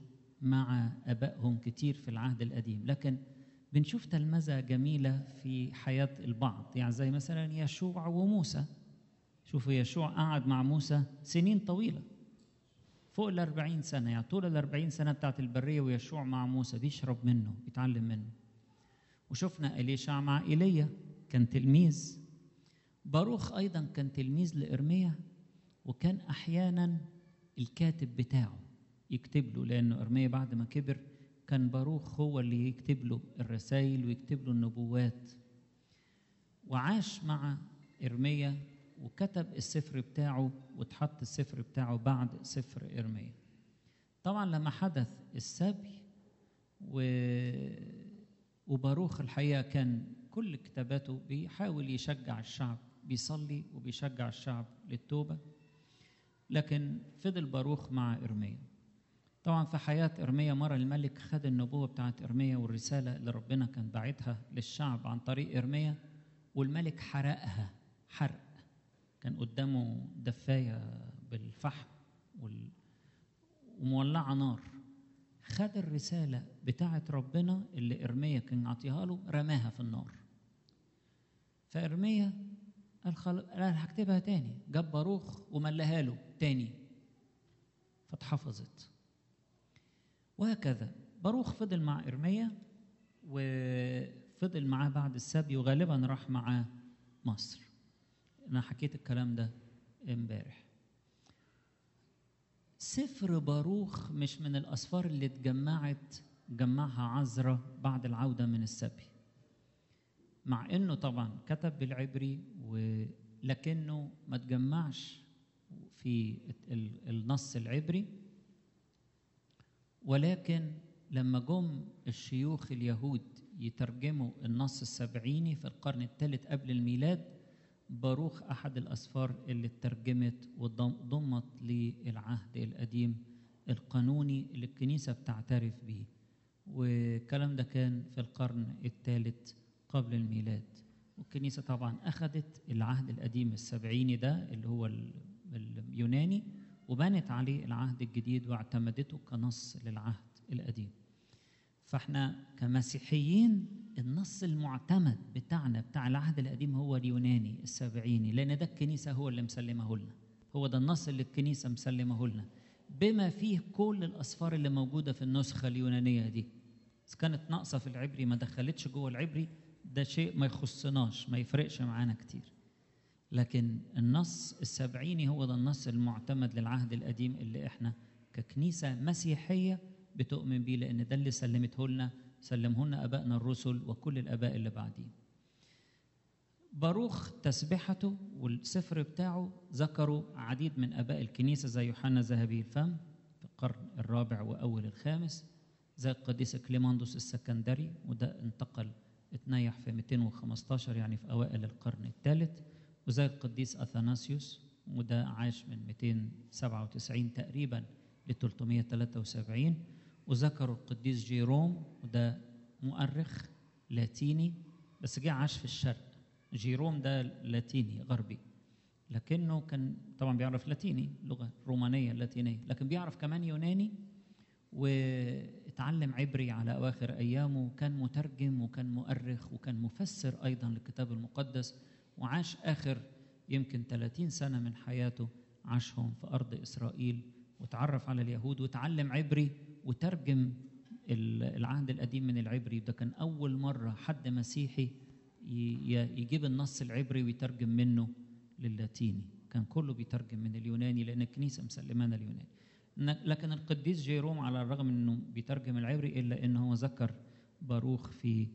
مع ابائهم كتير في العهد القديم لكن بنشوف تلمذه جميله في حياه البعض يعني زي مثلا يشوع وموسى شوفوا يشوع قعد مع موسى سنين طويله فوق ال 40 سنه يعني طول ال 40 سنه بتاعت البريه ويشوع مع موسى بيشرب منه بيتعلم منه وشفنا إليشع مع ايليا كان تلميذ باروخ ايضا كان تلميذ لارميا وكان احيانا الكاتب بتاعه يكتب له لانه ارميا بعد ما كبر كان باروخ هو اللي يكتب له الرسائل ويكتب له النبوات وعاش مع ارميا وكتب السفر بتاعه واتحط السفر بتاعه بعد سفر ارميا طبعا لما حدث السبي و... وباروخ الحقيقه كان كل كتاباته بيحاول يشجع الشعب بيصلي وبيشجع الشعب للتوبه لكن فضل باروخ مع ارميا طبعا في حياه ارميا مره الملك خد النبوه بتاعت ارميا والرساله اللي ربنا كان باعتها للشعب عن طريق ارميا والملك حرقها حرق كان قدامه دفايه بالفحم وال... ومولعه نار خد الرساله بتاعت ربنا اللي ارميا كان عطيها له رماها في النار فارميا قال خل... قال هكتبها تاني جاب باروخ وملاها له تاني فاتحفظت وهكذا باروخ فضل مع ارميا وفضل معاه بعد السبي وغالبا راح معاه مصر انا حكيت الكلام ده امبارح سفر باروخ مش من الاسفار اللي اتجمعت جمعها عزرا بعد العوده من السبي مع انه طبعا كتب بالعبري ولكنه ما تجمعش في النص العبري ولكن لما جم الشيوخ اليهود يترجموا النص السبعيني في القرن الثالث قبل الميلاد باروخ أحد الأسفار اللي اترجمت وضمت للعهد القديم القانوني اللي الكنيسة بتعترف به والكلام ده كان في القرن الثالث قبل الميلاد والكنيسة طبعا أخذت العهد القديم السبعيني ده اللي هو اليوناني وبنت عليه العهد الجديد واعتمدته كنص للعهد القديم فاحنا كمسيحيين النص المعتمد بتاعنا بتاع العهد القديم هو اليوناني السبعيني لان ده الكنيسه هو اللي مسلمه لنا هو ده النص اللي الكنيسه مسلمه لنا بما فيه كل الاسفار اللي موجوده في النسخه اليونانيه دي اذا كانت ناقصه في العبري ما دخلتش جوه العبري ده شيء ما يخصناش ما يفرقش معانا كتير لكن النص السبعيني هو ده النص المعتمد للعهد القديم اللي احنا ككنيسه مسيحيه بتؤمن بيه لان ده اللي سلمته لنا سلمه لنا ابائنا الرسل وكل الاباء اللي بعدين باروخ تسبحته والسفر بتاعه ذكروا عديد من اباء الكنيسه زي يوحنا ذهبي الفم في القرن الرابع واول الخامس زي القديس كليماندوس السكندري وده انتقل اتنيح في 215 يعني في اوائل القرن الثالث وزي القديس اثناسيوس وده عاش من 297 تقريبا ل 373 وذكروا القديس جيروم وده مؤرخ لاتيني بس جه عاش في الشرق جيروم ده لاتيني غربي لكنه كان طبعا بيعرف لاتيني لغه رومانيه لاتينيه لكن بيعرف كمان يوناني واتعلم عبري على اواخر ايامه وكان مترجم وكان مؤرخ وكان مفسر ايضا للكتاب المقدس وعاش اخر يمكن 30 سنه من حياته عاشهم في ارض اسرائيل وتعرف على اليهود وتعلم عبري وترجم العهد القديم من العبري ده كان أول مرة حد مسيحي يجيب النص العبري ويترجم منه للاتيني كان كله بيترجم من اليوناني لأن الكنيسة مسلمانا اليوناني لكن القديس جيروم على الرغم انه بيترجم العبري الا انه هو ذكر باروخ في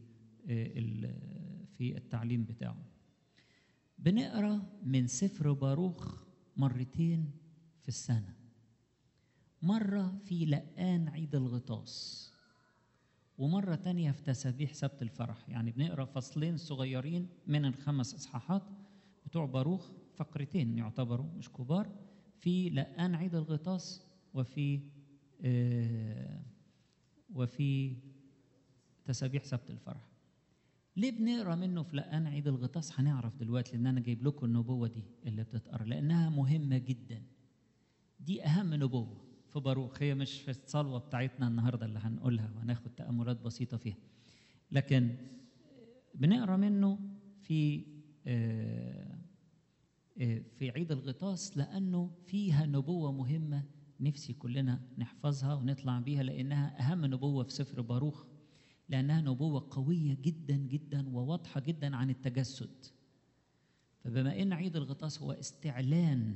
في التعليم بتاعه بنقرا من سفر باروخ مرتين في السنه مرة في لقان عيد الغطاس ومرة تانية في تسابيح سبت الفرح يعني بنقرا فصلين صغيرين من الخمس إصحاحات بتوع باروخ فقرتين يعتبروا مش كبار في لقان عيد الغطاس وفي آه وفي تسابيح سبت الفرح ليه بنقرا منه في لقان عيد الغطاس هنعرف دلوقتي لان انا جايب لكم النبوه دي اللي بتتقرا لانها مهمه جدا دي اهم نبوه في باروخ هي مش في الصلوة بتاعتنا النهاردة اللي هنقولها وهناخد تأملات بسيطة فيها لكن بنقرا منه في آه، آه، في عيد الغطاس لأنه فيها نبوة مهمة نفسي كلنا نحفظها ونطلع بيها لأنها أهم نبوة في سفر باروخ لأنها نبوة قوية جدا جدا وواضحة جدا عن التجسد فبما ان عيد الغطاس هو استعلان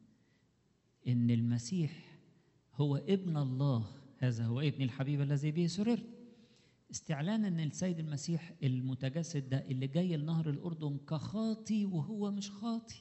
ان المسيح هو ابن الله هذا هو ابن الحبيب الذي به سررت استعلان ان السيد المسيح المتجسد ده اللي جاي لنهر الاردن كخاطي وهو مش خاطي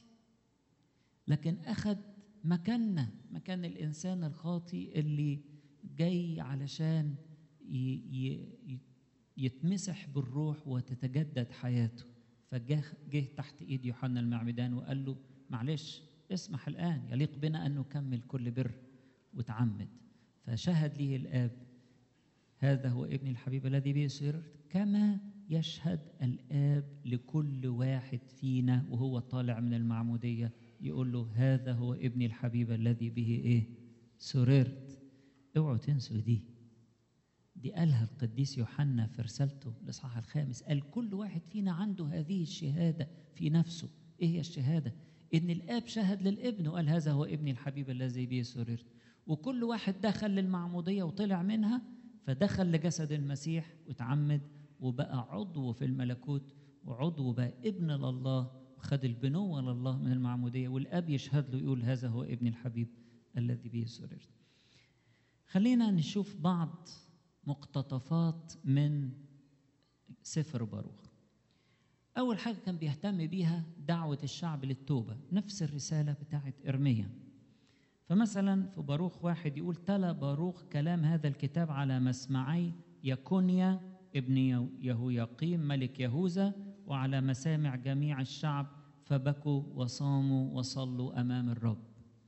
لكن اخذ مكاننا مكان الانسان الخاطي اللي جاي علشان ي- ي- يتمسح بالروح وتتجدد حياته فجه جه تحت ايد يوحنا المعمدان وقال له معلش اسمح الان يليق بنا ان نكمل كل بر وتعمد فشهد ليه الاب هذا هو ابن الحبيب الذي به سررت كما يشهد الاب لكل واحد فينا وهو طالع من المعموديه يقول له هذا هو ابن الحبيب الذي به ايه سررت اوعوا تنسوا دي دي قالها القديس يوحنا في رسالته الاصحاح الخامس قال كل واحد فينا عنده هذه الشهاده في نفسه ايه هي الشهاده ان الاب شهد للابن وقال هذا هو ابني الحبيب الذي به سررت وكل واحد دخل للمعموديه وطلع منها فدخل لجسد المسيح وتعمد وبقى عضو في الملكوت وعضو بقى ابن لله وخد البنوه لله من المعموديه والاب يشهد له يقول هذا هو ابن الحبيب الذي به سررت خلينا نشوف بعض مقتطفات من سفر باروخ أول حاجة كان بيهتم بيها دعوة الشعب للتوبة نفس الرسالة بتاعت إرميا فمثلا في باروخ واحد يقول تلا باروخ كلام هذا الكتاب على مسمعي يكونيا ابن يهوياقيم ملك يهوذا وعلى مسامع جميع الشعب فبكوا وصاموا وصلوا أمام الرب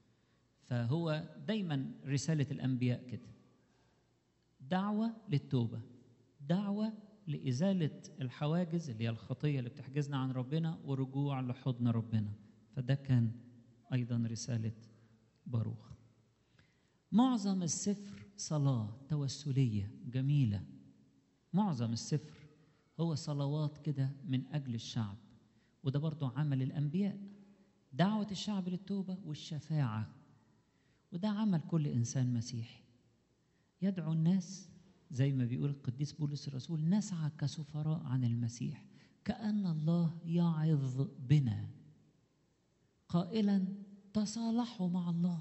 فهو دايما رسالة الأنبياء كده دعوة للتوبة دعوة لإزالة الحواجز اللي هي الخطية اللي بتحجزنا عن ربنا ورجوع لحضن ربنا فده كان أيضا رسالة باروخ معظم السفر صلاة توسلية جميلة معظم السفر هو صلوات كده من أجل الشعب وده برضو عمل الأنبياء دعوة الشعب للتوبة والشفاعة وده عمل كل إنسان مسيحي يدعو الناس زي ما بيقول القديس بولس الرسول نسعى كسفراء عن المسيح كأن الله يعظ بنا قائلا تصالحوا مع الله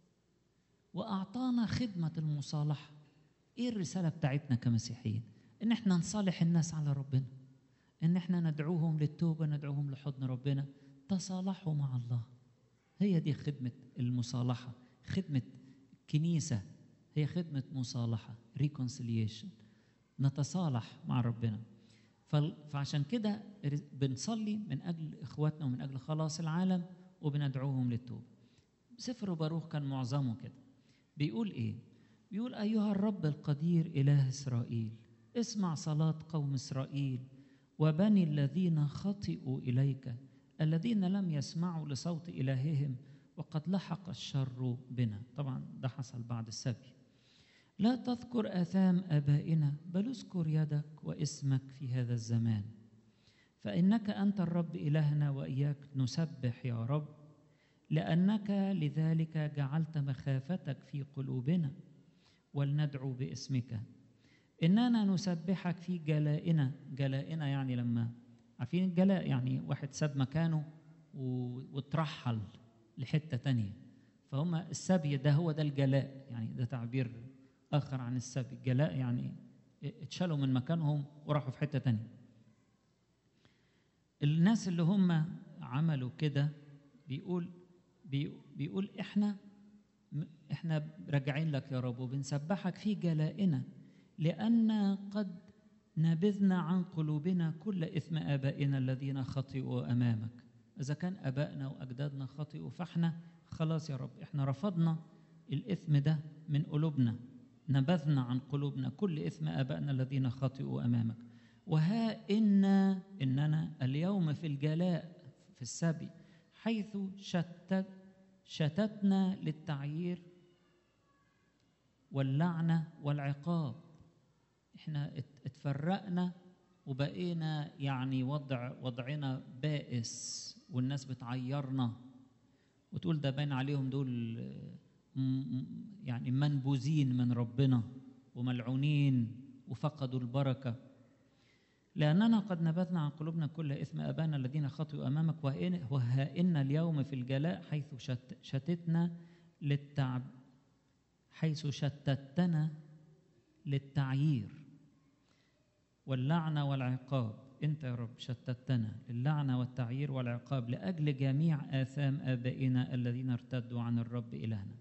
وأعطانا خدمة المصالحة إيه الرسالة بتاعتنا كمسيحيين إن إحنا نصالح الناس على ربنا إن إحنا ندعوهم للتوبة ندعوهم لحضن ربنا تصالحوا مع الله هي دي خدمة المصالحة خدمة كنيسة هي خدمة مصالحة reconciliation نتصالح مع ربنا فعشان كده بنصلي من أجل إخواتنا ومن أجل خلاص العالم وبندعوهم للتوبة سفر باروخ كان معظمه كده بيقول إيه؟ بيقول أيها الرب القدير إله إسرائيل اسمع صلاة قوم إسرائيل وبني الذين خطئوا إليك الذين لم يسمعوا لصوت إلههم وقد لحق الشر بنا طبعا ده حصل بعد السبي لا تذكر آثام آبائنا بل اذكر يدك واسمك في هذا الزمان فإنك أنت الرب إلهنا وإياك نسبح يا رب لأنك لذلك جعلت مخافتك في قلوبنا ولندعو باسمك إننا نسبحك في جلائنا جلائنا يعني لما عارفين الجلاء يعني واحد ساب مكانه وترحل لحتة تانية فهم السبي ده هو ده الجلاء يعني ده تعبير آخر عن السبي الجلاء يعني اتشالوا من مكانهم وراحوا في حتة تانية الناس اللي هم عملوا كده بيقول بيقول احنا احنا راجعين لك يا رب وبنسبحك في جلائنا لأن قد نبذنا عن قلوبنا كل إثم آبائنا الذين خطئوا أمامك إذا كان آبائنا وأجدادنا خطئوا فإحنا خلاص يا رب إحنا رفضنا الإثم ده من قلوبنا نبذنا عن قلوبنا كل إثم آبائنا الذين خطئوا أمامك وها إنا إننا اليوم في الجلاء في السبي حيث شتت شتتنا للتعيير واللعنة والعقاب احنا ات- اتفرقنا وبقينا يعني وضع وضعنا بائس والناس بتعيرنا وتقول ده باين عليهم دول آه، م- م- يعني منبوذين من ربنا وملعونين وفقدوا البركه لأننا قد نبذنا عن قلوبنا كل إثم أبانا الذين خطئوا أمامك وإن- وهائنا اليوم في الجلاء حيث شت شتتنا للتعب حيث شتتنا للتعيير واللعنة والعقاب أنت يا رب شتتنا للعنة والتعيير والعقاب لأجل جميع آثام آبائنا الذين ارتدوا عن الرب إلهنا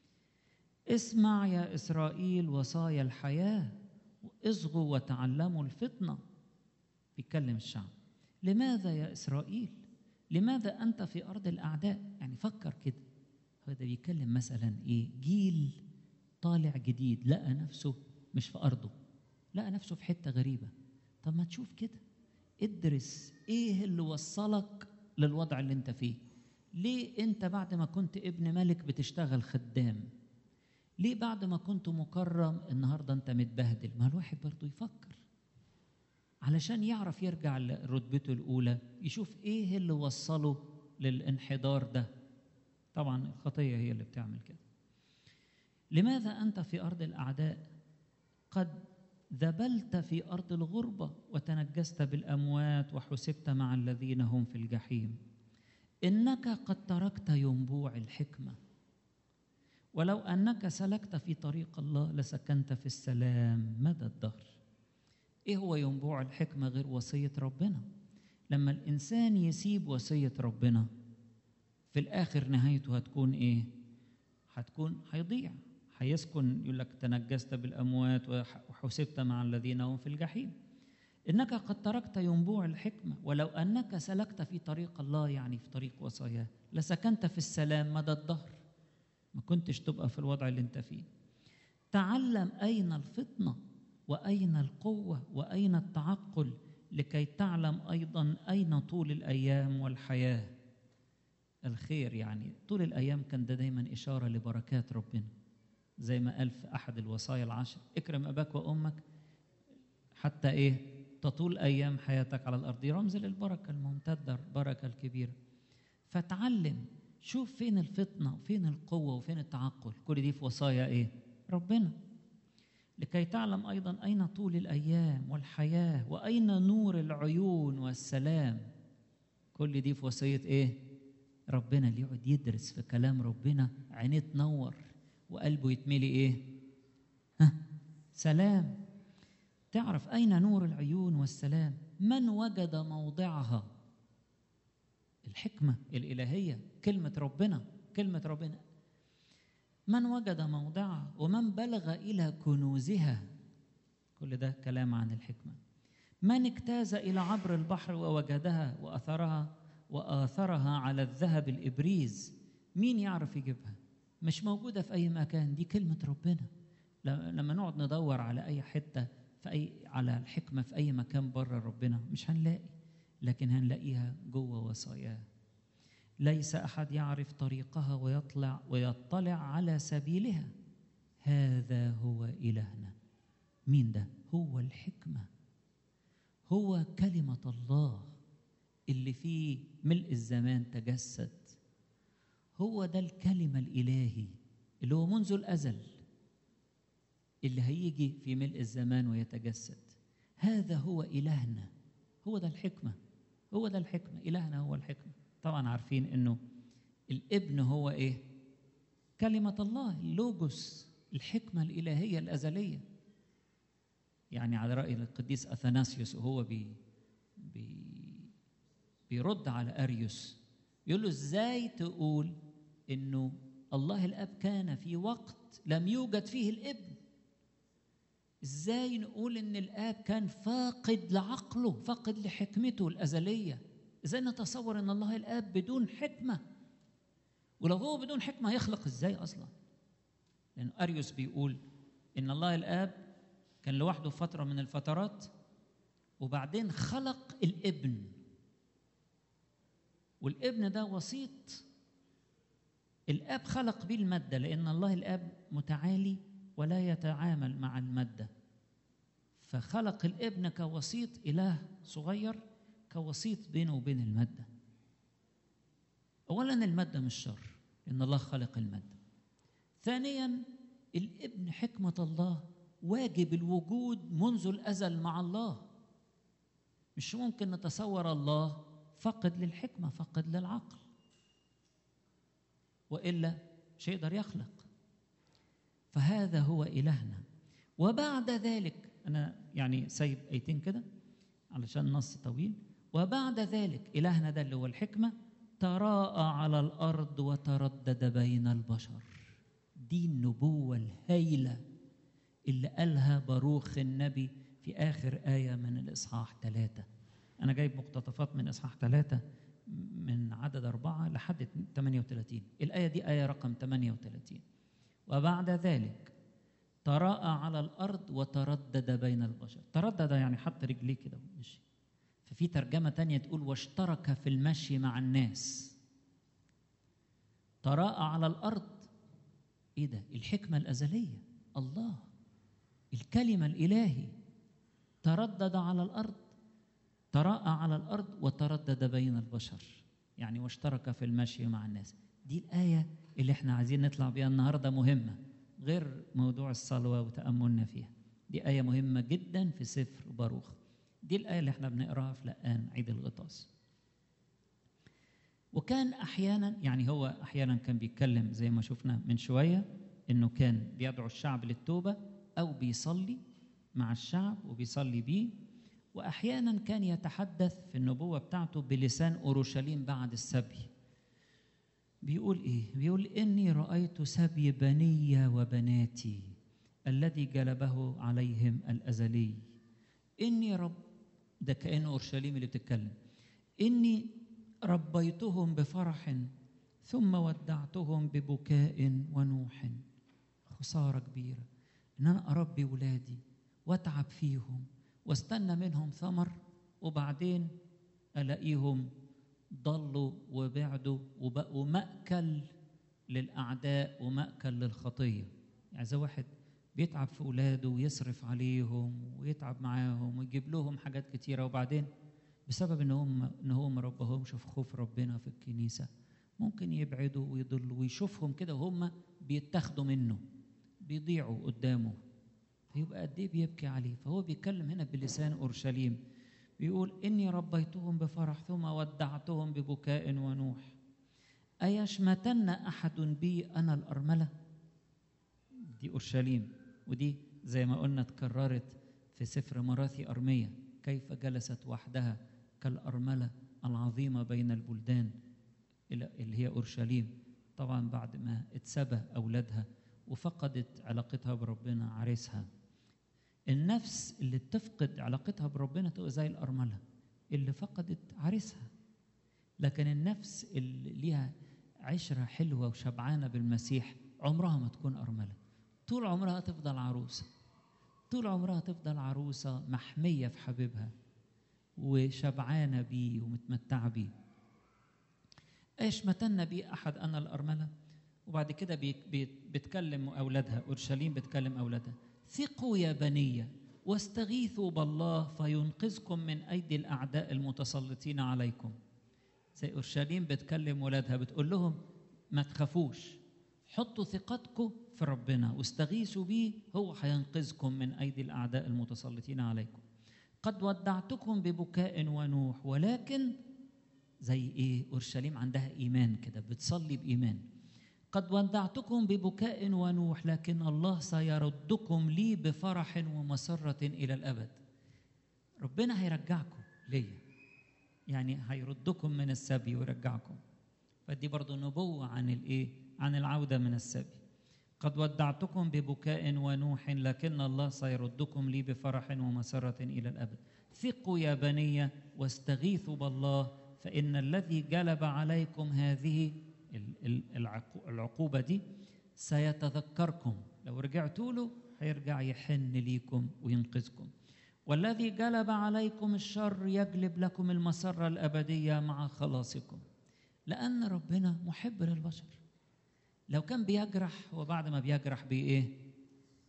اسمع يا إسرائيل وصايا الحياة اصغوا وتعلموا الفطنة بيتكلم الشعب لماذا يا إسرائيل لماذا أنت في أرض الأعداء يعني فكر كده هذا بيتكلم مثلا إيه جيل طالع جديد لقى نفسه مش في أرضه لقى نفسه في حتة غريبة طب ما تشوف كده ادرس ايه اللي وصلك للوضع اللي انت فيه ليه انت بعد ما كنت ابن ملك بتشتغل خدام ليه بعد ما كنت مكرم النهارده انت متبهدل ما الواحد برضه يفكر علشان يعرف يرجع لرتبته الاولى يشوف ايه اللي وصله للانحدار ده طبعا الخطيه هي اللي بتعمل كده لماذا انت في ارض الاعداء قد ذبلت في ارض الغربه وتنجست بالاموات وحسبت مع الذين هم في الجحيم انك قد تركت ينبوع الحكمه ولو انك سلكت في طريق الله لسكنت في السلام مدى الدهر ايه هو ينبوع الحكمه غير وصيه ربنا لما الانسان يسيب وصيه ربنا في الاخر نهايته هتكون ايه هتكون هيضيع هيسكن يقول لك تنجست بالاموات وح- وحسبت مع الذين هم في الجحيم انك قد تركت ينبوع الحكمه ولو انك سلكت في طريق الله يعني في طريق وصاياه لسكنت في السلام مدى الدهر ما كنتش تبقى في الوضع اللي انت فيه تعلم اين الفطنه واين القوه واين التعقل لكي تعلم ايضا اين طول الايام والحياه الخير يعني طول الايام كان ده دايما اشاره لبركات ربنا زي ما قال في احد الوصايا العشر اكرم اباك وامك حتى ايه تطول ايام حياتك على الارض دي رمز للبركه الممتده البركه الكبيره فتعلم شوف فين الفطنه وفين القوه وفين التعقل كل دي في وصايا ايه ربنا لكي تعلم ايضا اين طول الايام والحياه واين نور العيون والسلام كل دي في وصيه ايه ربنا اللي يقعد يدرس في كلام ربنا عينيه تنور وقلبه يتملي ايه ها سلام تعرف اين نور العيون والسلام من وجد موضعها الحكمه الالهيه كلمه ربنا كلمه ربنا من وجد موضعها ومن بلغ الى كنوزها كل ده كلام عن الحكمه من اجتاز الى عبر البحر ووجدها واثرها واثرها على الذهب الابريز مين يعرف يجيبها مش موجوده في اي مكان دي كلمه ربنا ل- لما نقعد ندور على اي حته في اي على الحكمه في اي مكان بره ربنا مش هنلاقي لكن هنلاقيها جوه وصاياه ليس احد يعرف طريقها ويطلع ويطلع على سبيلها هذا هو الهنا مين ده هو الحكمه هو كلمه الله اللي فيه ملء الزمان تجسد هو ده الكلمه الالهي اللي هو منذ الازل اللي هيجي في ملء الزمان ويتجسد هذا هو الهنا هو ده الحكمه هو ده الحكمه الهنا هو الحكمه طبعا عارفين انه الابن هو ايه كلمه الله اللوجوس الحكمه الالهيه الازليه يعني على راي القديس اثناسيوس وهو بي بي بيرد على اريوس يقول له ازاي تقول انه الله الاب كان في وقت لم يوجد فيه الابن ازاي نقول ان الاب كان فاقد لعقله فاقد لحكمته الازليه ازاي نتصور ان الله الاب بدون حكمه ولو هو بدون حكمه هيخلق ازاي اصلا لان اريوس بيقول ان الله الاب كان لوحده في فتره من الفترات وبعدين خلق الابن والابن ده وسيط الاب خلق بيه الماده لان الله الاب متعالي ولا يتعامل مع المادة فخلق الابن كوسيط إله صغير كوسيط بينه وبين المادة أولا المادة مش شر إن الله خلق المادة ثانيا الابن حكمة الله واجب الوجود منذ الأزل مع الله مش ممكن نتصور الله فقد للحكمة فقد للعقل وإلا مش يقدر يخلق فهذا هو إلهنا وبعد ذلك أنا يعني سايب أيتين كده علشان نص طويل وبعد ذلك إلهنا ده اللي هو الحكمة تراءى على الأرض وتردد بين البشر دي النبوة الهائلة اللي قالها باروخ النبي في آخر آية من الإصحاح ثلاثة أنا جايب مقتطفات من إصحاح ثلاثة من عدد أربعة لحد 38 الآية دي آية رقم 38 وبعد ذلك تراءى على الأرض وتردد بين البشر تردد يعني حط رجليه كده ومشي ففي ترجمة تانية تقول واشترك في المشي مع الناس تراءى على الأرض إيه ده الحكمة الأزلية الله الكلمة الإلهي تردد على الأرض تراءى على الأرض وتردد بين البشر يعني واشترك في المشي مع الناس دي الآية اللي احنا عايزين نطلع بيها النهاردة مهمة غير موضوع الصلوة وتأملنا فيها دي آية مهمة جدا في سفر باروخ دي الآية اللي احنا بنقراها في لقان عيد الغطاس وكان أحيانا يعني هو أحيانا كان بيتكلم زي ما شفنا من شوية إنه كان بيدعو الشعب للتوبة أو بيصلي مع الشعب وبيصلي بيه وأحيانا كان يتحدث في النبوة بتاعته بلسان أورشليم بعد السبي بيقول إيه؟ بيقول إني رأيت سبي بني وبناتي الذي جلبه عليهم الأزلي إني رب ده كأنه أورشليم اللي بتتكلم إني ربيتهم بفرح ثم ودعتهم ببكاء ونوح خسارة كبيرة إن أنا أربي ولادي وأتعب فيهم واستنى منهم ثمر وبعدين ألاقيهم ضلوا وبعدوا وبقوا مأكل للأعداء ومأكل للخطية يعني زي واحد بيتعب في أولاده ويصرف عليهم ويتعب معاهم ويجيب لهم حاجات كتيرة وبعدين بسبب ان هم ان هو ما ربهمش في خوف ربنا في الكنيسه ممكن يبعدوا ويضلوا ويشوفهم كده وهم بيتاخدوا منه بيضيعوا قدامه فيبقى قد ايه بيبكي عليه فهو بيتكلم هنا بلسان اورشليم بيقول اني ربيتهم بفرح ثم ودعتهم ببكاء ونوح ايشمتن احد بي انا الارمله دي اورشليم ودي زي ما قلنا اتكررت في سفر مراثي ارميه كيف جلست وحدها كالأرملة العظيمة بين البلدان اللي هي أورشليم طبعا بعد ما اتسبى أولادها وفقدت علاقتها بربنا عريسها النفس اللي تفقد علاقتها بربنا تبقى زي الأرملة اللي فقدت عريسها لكن النفس اللي ليها عشرة حلوة وشبعانة بالمسيح عمرها ما تكون أرملة طول عمرها تفضل عروسة طول عمرها تفضل عروسة محمية في حبيبها وشبعانة بيه ومتمتعة بيه ايش متن بي أحد أنا الأرملة وبعد كده بيتكلم أولادها أورشليم بتكلم أولادها ثقوا يا بنية واستغيثوا بالله فينقذكم من أيدي الأعداء المتسلطين عليكم زي أورشليم بتكلم ولادها بتقول لهم ما تخافوش حطوا ثقتكم في ربنا واستغيثوا بيه هو هينقذكم من ايدي الاعداء المتسلطين عليكم قد ودعتكم ببكاء ونوح ولكن زي ايه اورشليم عندها ايمان كده بتصلي بايمان قد ودعتكم ببكاء ونوح لكن الله سيردكم لي بفرح ومسرة إلى الأبد ربنا هيرجعكم ليا يعني هيردكم من السبي ويرجعكم فدي برضو نبوة عن الإيه عن العودة من السبي قد ودعتكم ببكاء ونوح لكن الله سيردكم لي بفرح ومسرة إلى الأبد ثقوا يا بني واستغيثوا بالله فإن الذي جلب عليكم هذه العقوبة دي سيتذكركم لو رجعتوا له هيرجع يحن ليكم وينقذكم والذي جلب عليكم الشر يجلب لكم المسرة الأبدية مع خلاصكم لأن ربنا محب للبشر لو كان بيجرح وبعد ما بيجرح بإيه؟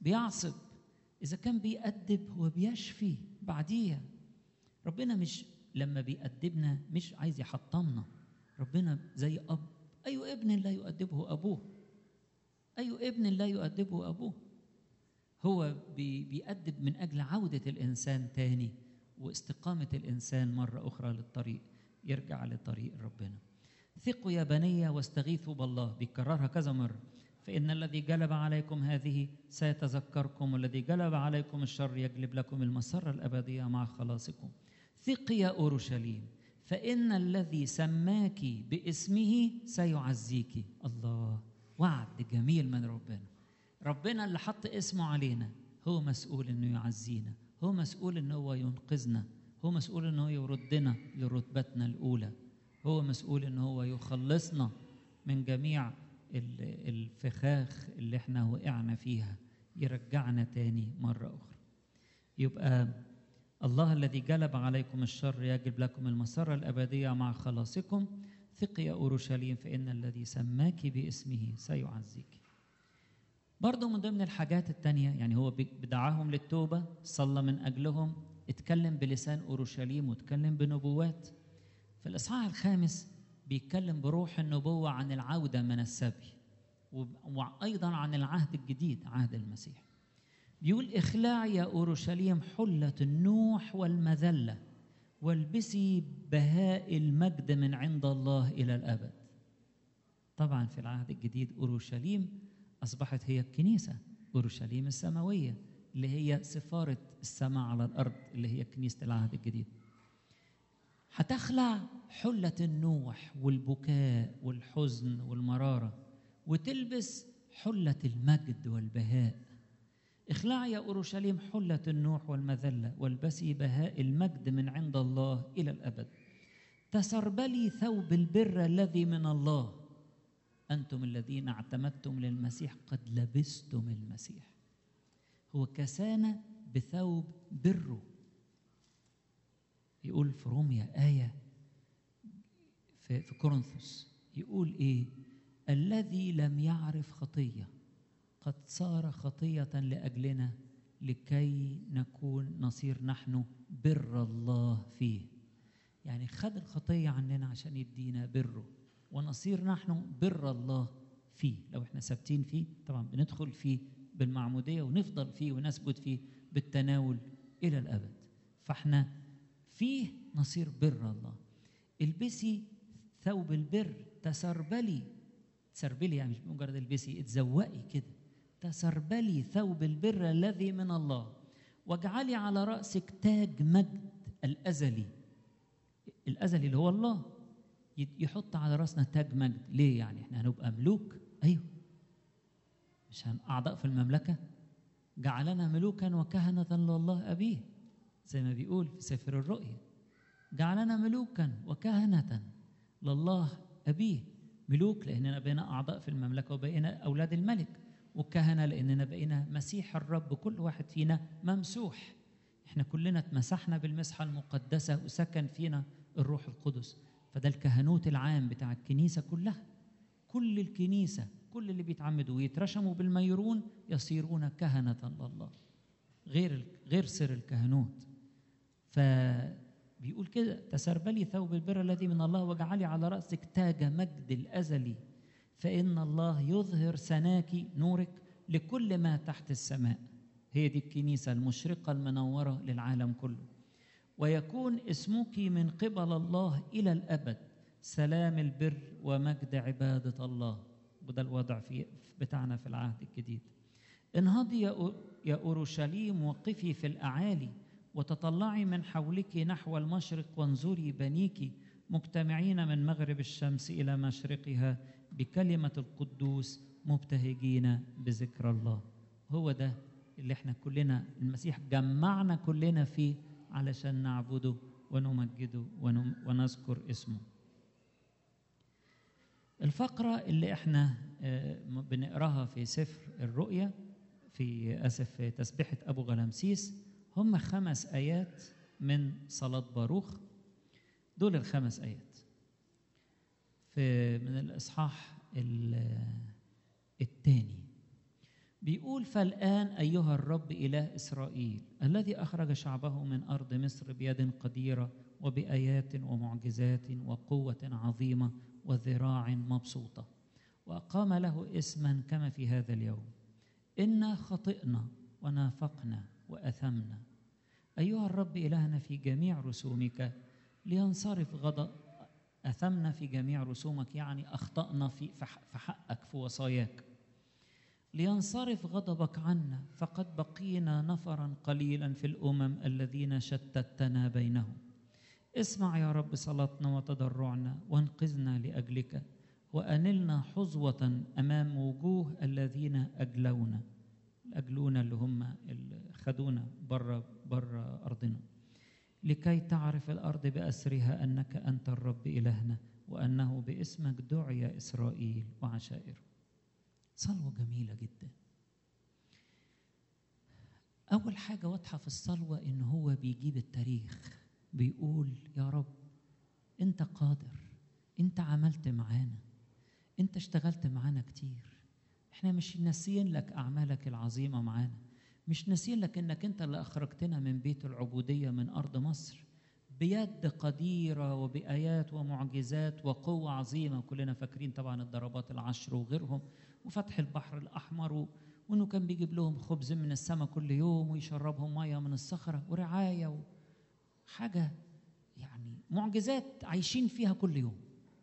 بيعصب اذا كان بيأدب هو بيشفي بعديها ربنا مش لما بيأدبنا مش عايز يحطمنا ربنا زي اب اي ابن لا يؤدبه ابوه اي ابن لا يؤدبه ابوه هو بي بيأدب من اجل عوده الانسان تاني واستقامه الانسان مره اخرى للطريق يرجع لطريق ربنا ثقوا يا بني واستغيثوا بالله بيكررها كذا مره فإن الذي جلب عليكم هذه سيتذكركم والذي جلب عليكم الشر يجلب لكم المسرة الأبدية مع خلاصكم ثق يا أورشليم فإن الذي سماك باسمه سيعزيك الله وعد جميل من ربنا ربنا اللي حط اسمه علينا هو مسؤول انه يعزينا هو مسؤول انه هو ينقذنا هو مسؤول انه يردنا لرتبتنا الاولى هو مسؤول انه هو يخلصنا من جميع ال- الفخاخ اللي احنا وقعنا فيها يرجعنا تاني مرة أخرى يبقى الله الذي جلب عليكم الشر يجلب لكم المسرة الأبدية مع خلاصكم ثق يا أورشليم فإن الذي سماك باسمه سيعزيك برضو من ضمن الحاجات التانية يعني هو بدعاهم للتوبة صلى من أجلهم اتكلم بلسان أورشليم واتكلم بنبوات في الإصحاح الخامس بيتكلم بروح النبوة عن العودة من السبي وب- وأيضا عن العهد الجديد عهد المسيح بيقول اخلعي يا أورشليم حلة النوح والمذلة والبسي بهاء المجد من عند الله إلى الأبد طبعا في العهد الجديد أورشليم أصبحت هي الكنيسة أورشليم السماوية اللي هي سفارة السماء على الأرض اللي هي كنيسة العهد الجديد هتخلع حلة النوح والبكاء والحزن والمرارة وتلبس حلة المجد والبهاء اخلعي يا أورشليم حلة النوح والمذلة والبسي بهاء المجد من عند الله إلى الأبد تسربلي ثوب البر الذي من الله أنتم الذين اعتمدتم للمسيح قد لبستم المسيح هو كسانا بثوب بره يقول في روميا آية في, في كورنثوس يقول إيه الذي لم يعرف خطية قد صار خطية لأجلنا لكي نكون نصير نحن بر الله فيه يعني خد الخطية عننا عشان يدينا بره ونصير نحن بر الله فيه لو احنا ثابتين فيه طبعا بندخل فيه بالمعمودية ونفضل فيه ونثبت فيه بالتناول إلى الأبد فاحنا فيه نصير بر الله البسي ثوب البر تسربلي تسربلي يعني مش مجرد البسي اتزوقي كده تسربلي ثوب البر الذي من الله واجعلي على رأسك تاج مجد الأزلي الأزلي اللي هو الله يحط على رأسنا تاج مجد ليه يعني احنا هنبقى ملوك أيوه مش هن أعضاء في المملكة جعلنا ملوكا وكهنة لله أبيه زي ما بيقول في سفر الرؤيا جعلنا ملوكا وكهنة لله أبيه ملوك لأننا بقينا أعضاء في المملكة وبقينا أولاد الملك وكهنة لأننا بقينا مسيح الرب كل واحد فينا ممسوح احنا كلنا اتمسحنا بالمسحة المقدسة وسكن فينا الروح القدس فده الكهنوت العام بتاع الكنيسة كلها كل الكنيسة كل اللي بيتعمدوا ويترشموا بالميرون يصيرون كهنة لله غير غير سر الكهنوت فبيقول كده تسربلي ثوب البر الذي من الله واجعلي على رأسك تاج مجد الأزلي فإن الله يظهر سناك نورك لكل ما تحت السماء هي دي الكنيسة المشرقة المنورة للعالم كله ويكون اسمك من قبل الله إلى الأبد سلام البر ومجد عبادة الله وده الوضع في بتاعنا في العهد الجديد انهضي يا أورشليم وقفي في الأعالي وتطلعي من حولك نحو المشرق وانظري بنيك مجتمعين من مغرب الشمس إلى مشرقها بكلمة القدوس مبتهجين بذكر الله هو ده اللي احنا كلنا المسيح جمعنا كلنا فيه علشان نعبده ونمجده ونذكر اسمه الفقرة اللي احنا بنقراها في سفر الرؤيا في اسف في تسبيحة ابو غلامسيس هم خمس ايات من صلاة باروخ دول الخمس ايات في من الاصحاح الثاني بيقول فالآن أيها الرب إله إسرائيل الذي أخرج شعبه من أرض مصر بيد قديرة وبآيات ومعجزات وقوة عظيمة وذراع مبسوطة وأقام له اسما كما في هذا اليوم إنا خطئنا ونافقنا وأثمنا أيها الرب إلهنا في جميع رسومك لينصرف غضب أثمنا في جميع رسومك يعني أخطأنا في في حقك في وصاياك لينصرف غضبك عنا فقد بقينا نفرا قليلا في الامم الذين شتتنا بينهم اسمع يا رب صلاتنا وتضرعنا وانقذنا لاجلك وانلنا حظوه امام وجوه الذين اجلونا الاجلونا اللي هم اللي خدونا بره بره ارضنا لكي تعرف الارض باسرها انك انت الرب الهنا وانه باسمك دعي اسرائيل وعشائره صلوة جميلة جدا أول حاجة واضحة في الصلوة إن هو بيجيب التاريخ بيقول يا رب أنت قادر أنت عملت معانا أنت اشتغلت معانا كتير احنا مش ناسيين لك أعمالك العظيمة معانا مش ناسيين لك إنك أنت اللي أخرجتنا من بيت العبودية من أرض مصر بيد قديرة وبآيات ومعجزات وقوة عظيمة كلنا فاكرين طبعا الضربات العشر وغيرهم وفتح البحر الأحمر و... وإنه كان بيجيب لهم خبز من السماء كل يوم ويشربهم مية من الصخرة ورعاية و... حاجة يعني معجزات عايشين فيها كل يوم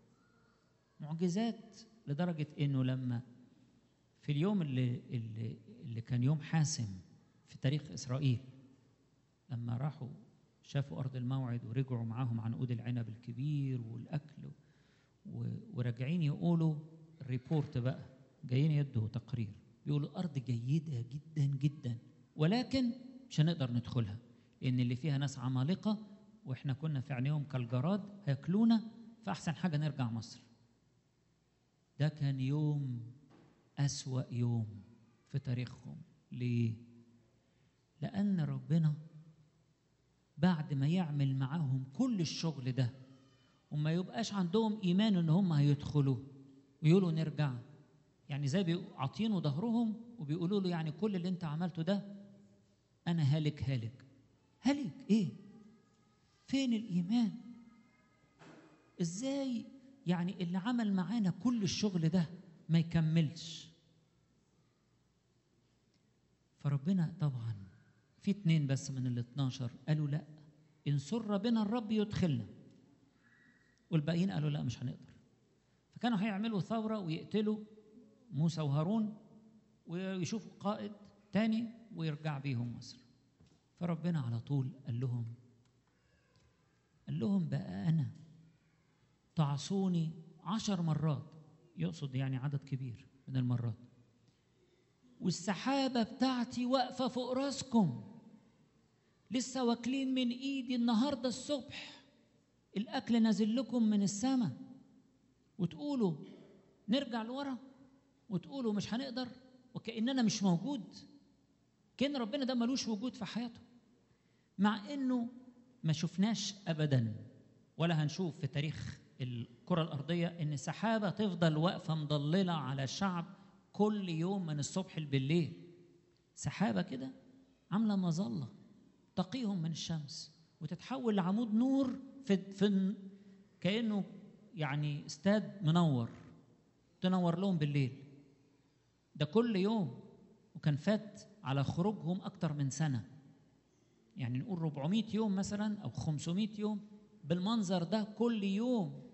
معجزات لدرجة إنه لما في اليوم اللي, اللي, اللي كان يوم حاسم في تاريخ إسرائيل لما راحوا شافوا أرض الموعد ورجعوا معاهم عنقود العنب الكبير والأكل و... وراجعين يقولوا ريبورت بقى جايين يدوا تقرير بيقولوا الأرض جيدة جدا جدا ولكن مش هنقدر ندخلها لأن اللي فيها ناس عمالقة وإحنا كنا في عينيهم كالجراد هياكلونا فأحسن حاجة نرجع مصر ده كان يوم أسوأ يوم في تاريخهم ليه؟ لأن ربنا بعد ما يعمل معاهم كل الشغل ده وما يبقاش عندهم إيمان إن هم هيدخلوا ويقولوا نرجع يعني زي عاطينه ظهرهم وبيقولوا له يعني كل اللي انت عملته ده انا هالك هالك هالك ايه فين الايمان ازاي يعني اللي عمل معانا كل الشغل ده ما يكملش فربنا طبعا في اتنين بس من ال 12 قالوا لا ان سر بنا الرب يدخلنا والباقيين قالوا لا مش هنقدر فكانوا هيعملوا ثوره ويقتلوا موسى وهارون ويشوفوا قائد تاني ويرجع بيهم مصر فربنا على طول قال لهم قال لهم بقى أنا تعصوني عشر مرات يقصد يعني عدد كبير من المرات والسحابة بتاعتي واقفة فوق راسكم لسه واكلين من ايدي النهاردة الصبح الأكل نازل لكم من السماء وتقولوا نرجع لورا وتقولوا مش هنقدر وكأننا مش موجود كأن ربنا ده ملوش وجود في حياته مع انه ما شفناش ابدا ولا هنشوف في تاريخ الكرة الأرضية إن سحابة تفضل واقفة مضللة على الشعب كل يوم من الصبح بالليل سحابة كده عاملة مظلة تقيهم من الشمس وتتحول لعمود نور في, في كأنه يعني استاد منور تنور لهم بالليل ده كل يوم وكان فات على خروجهم أكتر من سنة يعني نقول 400 يوم مثلا أو 500 يوم بالمنظر ده كل يوم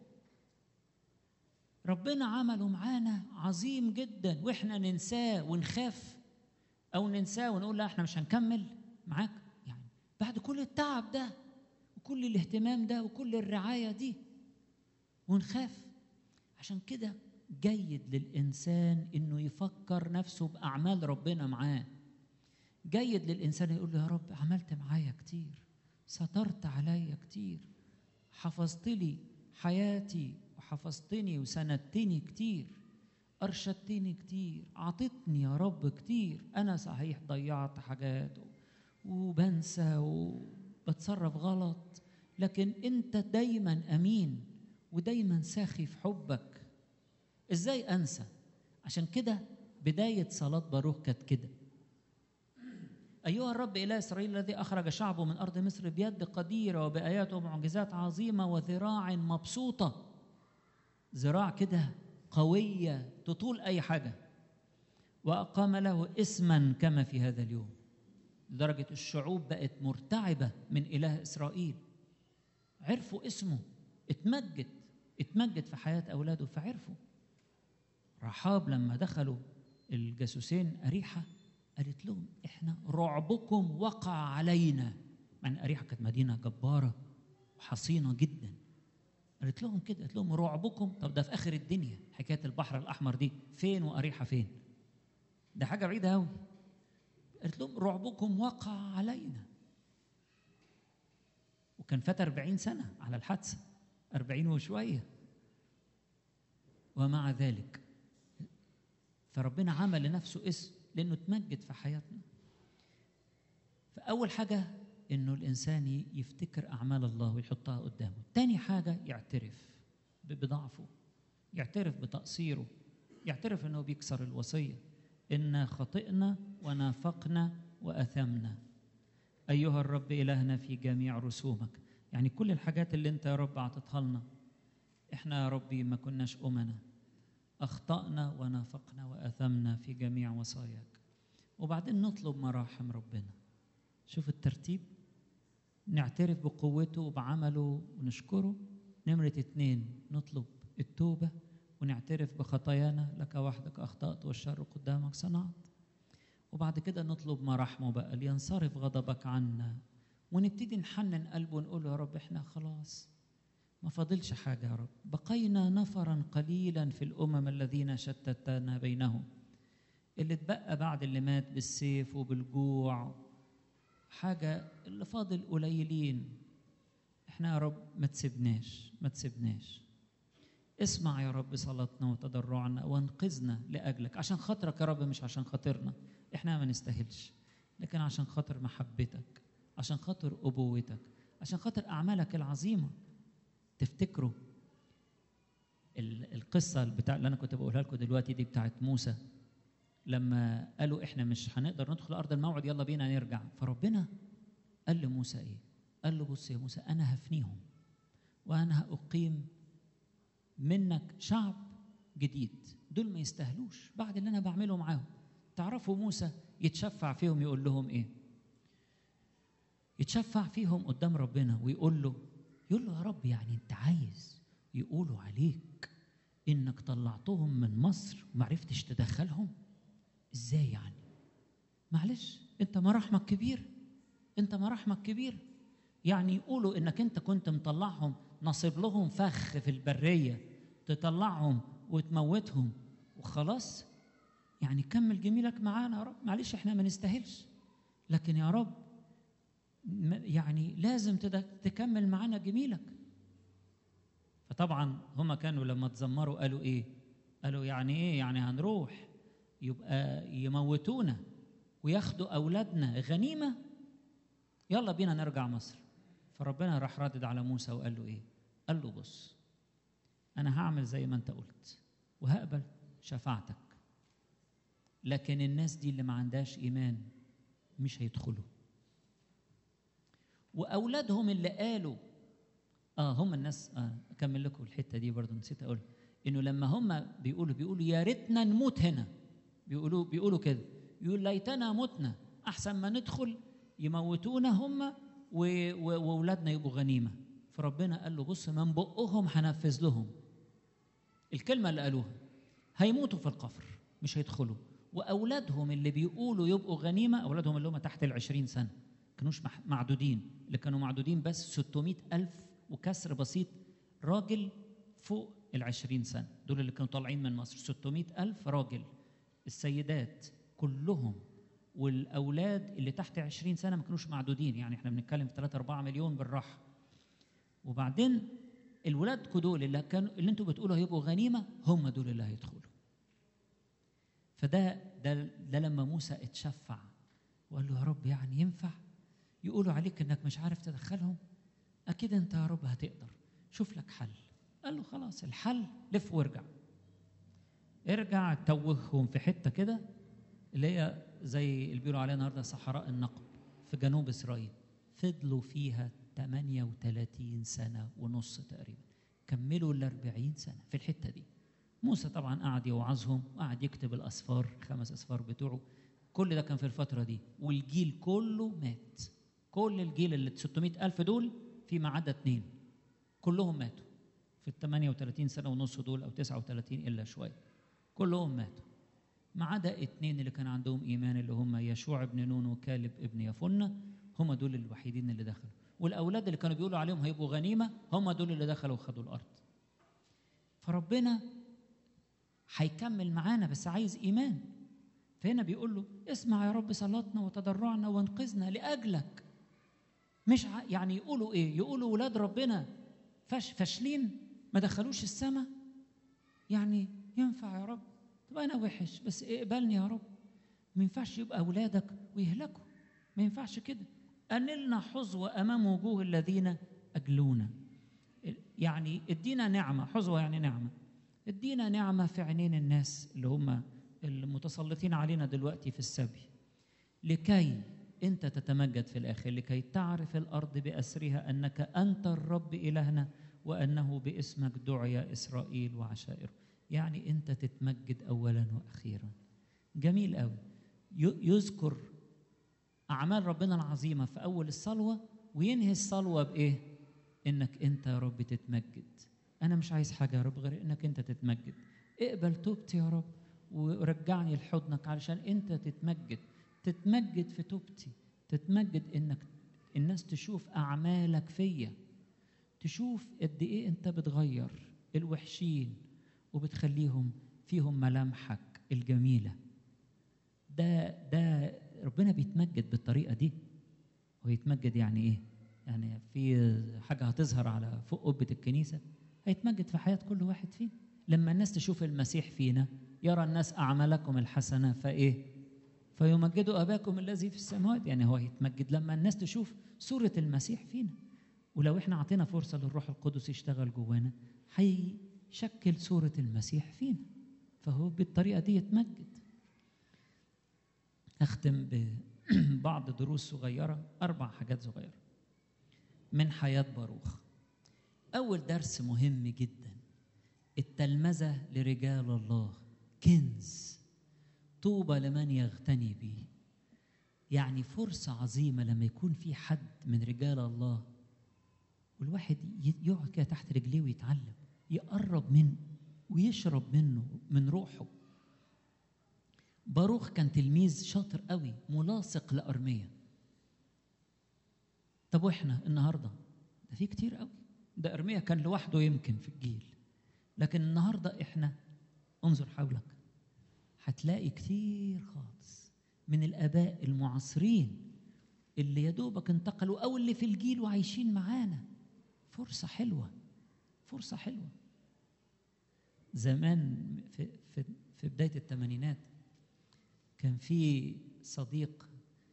ربنا عمله معانا عظيم جدا واحنا ننساه ونخاف او ننساه ونقول لا احنا مش هنكمل معاك يعني بعد كل التعب ده وكل الاهتمام ده وكل الرعايه دي ونخاف عشان كده جيد للانسان انه يفكر نفسه باعمال ربنا معاه جيد للانسان يقول له يا رب عملت معايا كتير سترت عليا كتير حفظت لي حياتي وحفظتني وسندتني كتير أرشدتني كتير أعطتني يا رب كتير أنا صحيح ضيعت حاجات وبنسى وبتصرف غلط لكن أنت دايما أمين ودايما ساخي في حبك إزاي أنسى عشان كده بداية صلاة باروك كانت كده أيها الرب إله إسرائيل الذي أخرج شعبه من أرض مصر بيد قديرة وبآيات ومعجزات عظيمة وذراع مبسوطة ذراع كده قوية تطول أي حاجة وأقام له اسما كما في هذا اليوم لدرجة الشعوب بقت مرتعبة من إله إسرائيل عرفوا اسمه اتمجد اتمجد في حياة أولاده فعرفوا رحاب لما دخلوا الجاسوسين أريحة قالت لهم احنا رعبكم وقع علينا مع ان أريحة كانت مدينة جبارة وحصينة جدا قالت لهم كده قالت لهم رعبكم طب ده في آخر الدنيا حكاية البحر الأحمر دي فين وأريحة فين ده حاجة بعيدة أوي قالت لهم رعبكم وقع علينا وكان فات 40 سنة على الحادثة 40 وشوية ومع ذلك فربنا عمل لنفسه اسم لأنه اتمجد في حياتنا فأول حاجة إنه الإنسان ي- يفتكر أعمال الله ويحطها قدامه تاني حاجة يعترف ب- بضعفه يعترف بتقصيره يعترف إنه بيكسر الوصية إن خطئنا ونافقنا وأثمنا أيها الرب إلهنا في جميع رسومك يعني كل الحاجات اللي أنت يا رب أعطتها لنا إحنا يا ربي ما كناش أمنا أخطأنا ونافقنا وأثمنا في جميع وصاياك وبعدين نطلب مراحم ربنا شوف الترتيب نعترف بقوته وبعمله ونشكره نمرة اتنين نطلب التوبة ونعترف بخطايانا لك وحدك أخطأت والشر قدامك صنعت وبعد كده نطلب مراحمه بقى لينصرف غضبك عنا ونبتدي نحنن قلبه ونقول له يا رب احنا خلاص ما فاضلش حاجة يا رب بقينا نفرا قليلا في الأمم الذين شتتنا بينهم اللي اتبقى بعد اللي مات بالسيف وبالجوع حاجة اللي فاضل قليلين احنا يا رب ما تسيبناش ما تسيبناش اسمع يا رب صلاتنا وتضرعنا وانقذنا لأجلك عشان خاطرك يا رب مش عشان خاطرنا احنا ما نستاهلش لكن عشان خاطر محبتك عشان خاطر أبوتك عشان خاطر أعمالك العظيمة تفتكروا ال- القصة بتاع اللي أنا كنت بقولها لكم دلوقتي دي بتاعت موسى لما قالوا إحنا مش هنقدر ندخل أرض الموعد يلا بينا نرجع فربنا قال لموسى إيه؟ قال له بص يا موسى أنا هفنيهم وأنا هأقيم منك شعب جديد دول ما يستاهلوش بعد اللي أنا بعمله معاهم تعرفوا موسى يتشفع فيهم يقول لهم إيه؟ يتشفع فيهم قدام ربنا ويقول له يقول له يا رب يعني انت عايز يقولوا عليك انك طلعتهم من مصر وما عرفتش تدخلهم ازاي يعني معلش انت مراحمك كبير انت مراحمك كبير يعني يقولوا انك انت كنت مطلعهم نصب لهم فخ في البريه تطلعهم وتموتهم وخلاص يعني كمل جميلك معانا يا رب معلش احنا ما نستاهلش لكن يا رب م- يعني لازم تد- تكمل معانا جميلك فطبعا هما كانوا لما تزمروا قالوا ايه قالوا يعني ايه يعني هنروح يبقى يموتونا وياخدوا اولادنا غنيمه يلا بينا نرجع مصر فربنا راح رادد على موسى وقال له ايه قال له بص انا هعمل زي ما انت قلت وهقبل شفاعتك لكن الناس دي اللي ما عندهاش ايمان مش هيدخلوا واولادهم اللي قالوا اه هم الناس آه اكمل لكم الحته دي برضو نسيت اقول انه لما هم بيقولوا بيقولوا يا ريتنا نموت هنا بيقولوا بيقولوا كده يقول ليتنا متنا احسن ما ندخل يموتونا هم و- و- واولادنا يبقوا غنيمه فربنا قال له بص من بقهم هنفذ لهم الكلمه اللي قالوها هيموتوا في القفر مش هيدخلوا واولادهم اللي بيقولوا يبقوا غنيمه اولادهم اللي هم تحت العشرين سنه كانوش مح- معدودين اللي كانوا معدودين بس 600 ألف وكسر بسيط راجل فوق العشرين سنة دول اللي كانوا طالعين من مصر 600 ألف راجل السيدات كلهم والأولاد اللي تحت 20 سنة ما كانوش معدودين يعني احنا بنتكلم في 3 4 مليون بالراحة وبعدين الولاد دول اللي كانوا اللي انتوا بتقولوا هيبقوا غنيمة هم دول اللي هيدخلوا فده ده ده لما موسى اتشفع وقال له يا رب يعني ينفع يقولوا عليك انك مش عارف تدخلهم اكيد انت يا رب هتقدر شوف لك حل قال له خلاص الحل لف وارجع ارجع توههم في حته كده اللي هي زي اللي بيقولوا عليها النهارده صحراء النقب في جنوب اسرائيل فضلوا فيها 38 سنه ونص تقريبا كملوا ال 40 سنه في الحته دي موسى طبعا قعد يوعظهم وقعد يكتب الاسفار خمس اسفار بتوعه كل ده كان في الفتره دي والجيل كله مات كل الجيل اللي 600 ألف دول فيما عدا اتنين كلهم ماتوا في ال 38 سنة ونص دول أو 39 إلا شوية كلهم ماتوا ما عدا اتنين اللي كان عندهم إيمان اللي هم يشوع ابن نون وكالب ابن يفنة هم دول الوحيدين اللي دخلوا والأولاد اللي كانوا بيقولوا عليهم هيبقوا غنيمة هم دول اللي دخلوا وخدوا الأرض فربنا هيكمل معانا بس عايز إيمان فهنا بيقول له اسمع يا رب صلاتنا وتضرعنا وانقذنا لأجلك مش ع... يعني يقولوا ايه يقولوا ولاد ربنا فش فاشلين ما دخلوش السماء يعني ينفع يا رب طب انا وحش بس اقبلني يا رب ما ينفعش يبقى اولادك ويهلكوا ما ينفعش كده انلنا حظوة امام وجوه الذين اجلونا يعني ادينا نعمه حظوة يعني نعمه ادينا نعمه في عينين الناس اللي هم المتسلطين علينا دلوقتي في السبي لكي انت تتمجد في الاخر لكي تعرف الارض باسرها انك انت الرب الهنا وانه باسمك دعي اسرائيل وعشائره يعني انت تتمجد اولا واخيرا جميل قوي يذكر اعمال ربنا العظيمه في اول الصلوه وينهي الصلوه بايه انك انت يا رب تتمجد انا مش عايز حاجه يا رب غير انك انت تتمجد اقبل توبتي يا رب ورجعني لحضنك علشان انت تتمجد تتمجد في توبتي تتمجد انك الناس تشوف اعمالك فيا تشوف قد ايه انت بتغير الوحشين وبتخليهم فيهم ملامحك الجميله ده ده ربنا بيتمجد بالطريقه دي هو يتمجد يعني ايه يعني في حاجه هتظهر على فوق قبه الكنيسه هيتمجد في حياه كل واحد فينا لما الناس تشوف المسيح فينا يرى الناس اعمالكم الحسنه فايه فيمجدوا اباكم الذي في السماوات يعني هو يتمجد لما الناس تشوف صوره المسيح فينا ولو احنا اعطينا فرصه للروح القدس يشتغل جوانا هيشكل صوره المسيح فينا فهو بالطريقه دي يتمجد اختم ببعض دروس صغيره اربع حاجات صغيره من حياه باروخ اول درس مهم جدا التلمذه لرجال الله كنز طوبى لمن يغتني به يعني فرصة عظيمة لما يكون في حد من رجال الله والواحد يقعد كده تحت رجليه ويتعلم يقرب منه ويشرب منه من روحه باروخ كان تلميذ شاطر قوي ملاصق لأرمية طب واحنا النهارده ده في كتير قوي ده أرمية كان لوحده يمكن في الجيل لكن النهارده احنا انظر حولك هتلاقي كتير خالص من الاباء المعاصرين اللي يا دوبك انتقلوا او اللي في الجيل وعايشين معانا فرصه حلوه فرصه حلوه زمان في في في بدايه الثمانينات كان في صديق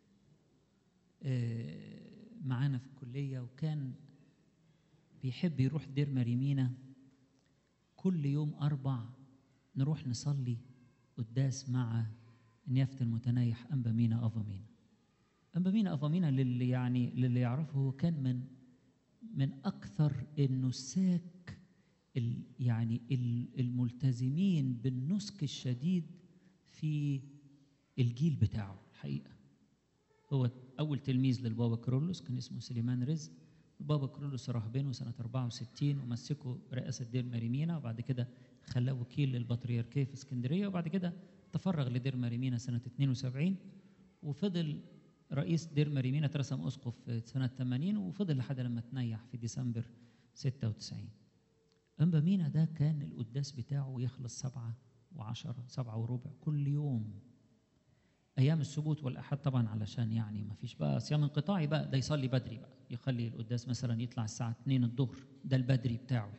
معانا في الكليه وكان بيحب يروح دير مريمينا كل يوم اربع نروح نصلي قداس مع نيافة المتنايح أنبا مينا أفا مينا أنبا مينا أفا مينا للي يعني للي يعرفه هو كان من من أكثر النساك ال يعني ال الملتزمين بالنسك الشديد في الجيل بتاعه الحقيقة هو أول تلميذ للبابا كرولوس كان اسمه سليمان رزق البابا كرولوس راح بينه سنة 64 ومسكه رئاسة دير مريمينا وبعد كده خلاه وكيل للبطريركية في اسكندرية وبعد كده تفرغ لدير مريمينا سنة 72 وفضل رئيس دير مريمينا اترسم أسقف في سنة 80 وفضل لحد لما تنيح في ديسمبر 96 أنبا مينا ده كان القداس بتاعه يخلص سبعة وعشرة سبعة وربع كل يوم أيام السبوت والأحد طبعا علشان يعني ما فيش بقى صيام انقطاعي بقى ده يصلي بدري بقى يخلي القداس مثلا يطلع الساعة 2 الظهر ده البدري بتاعه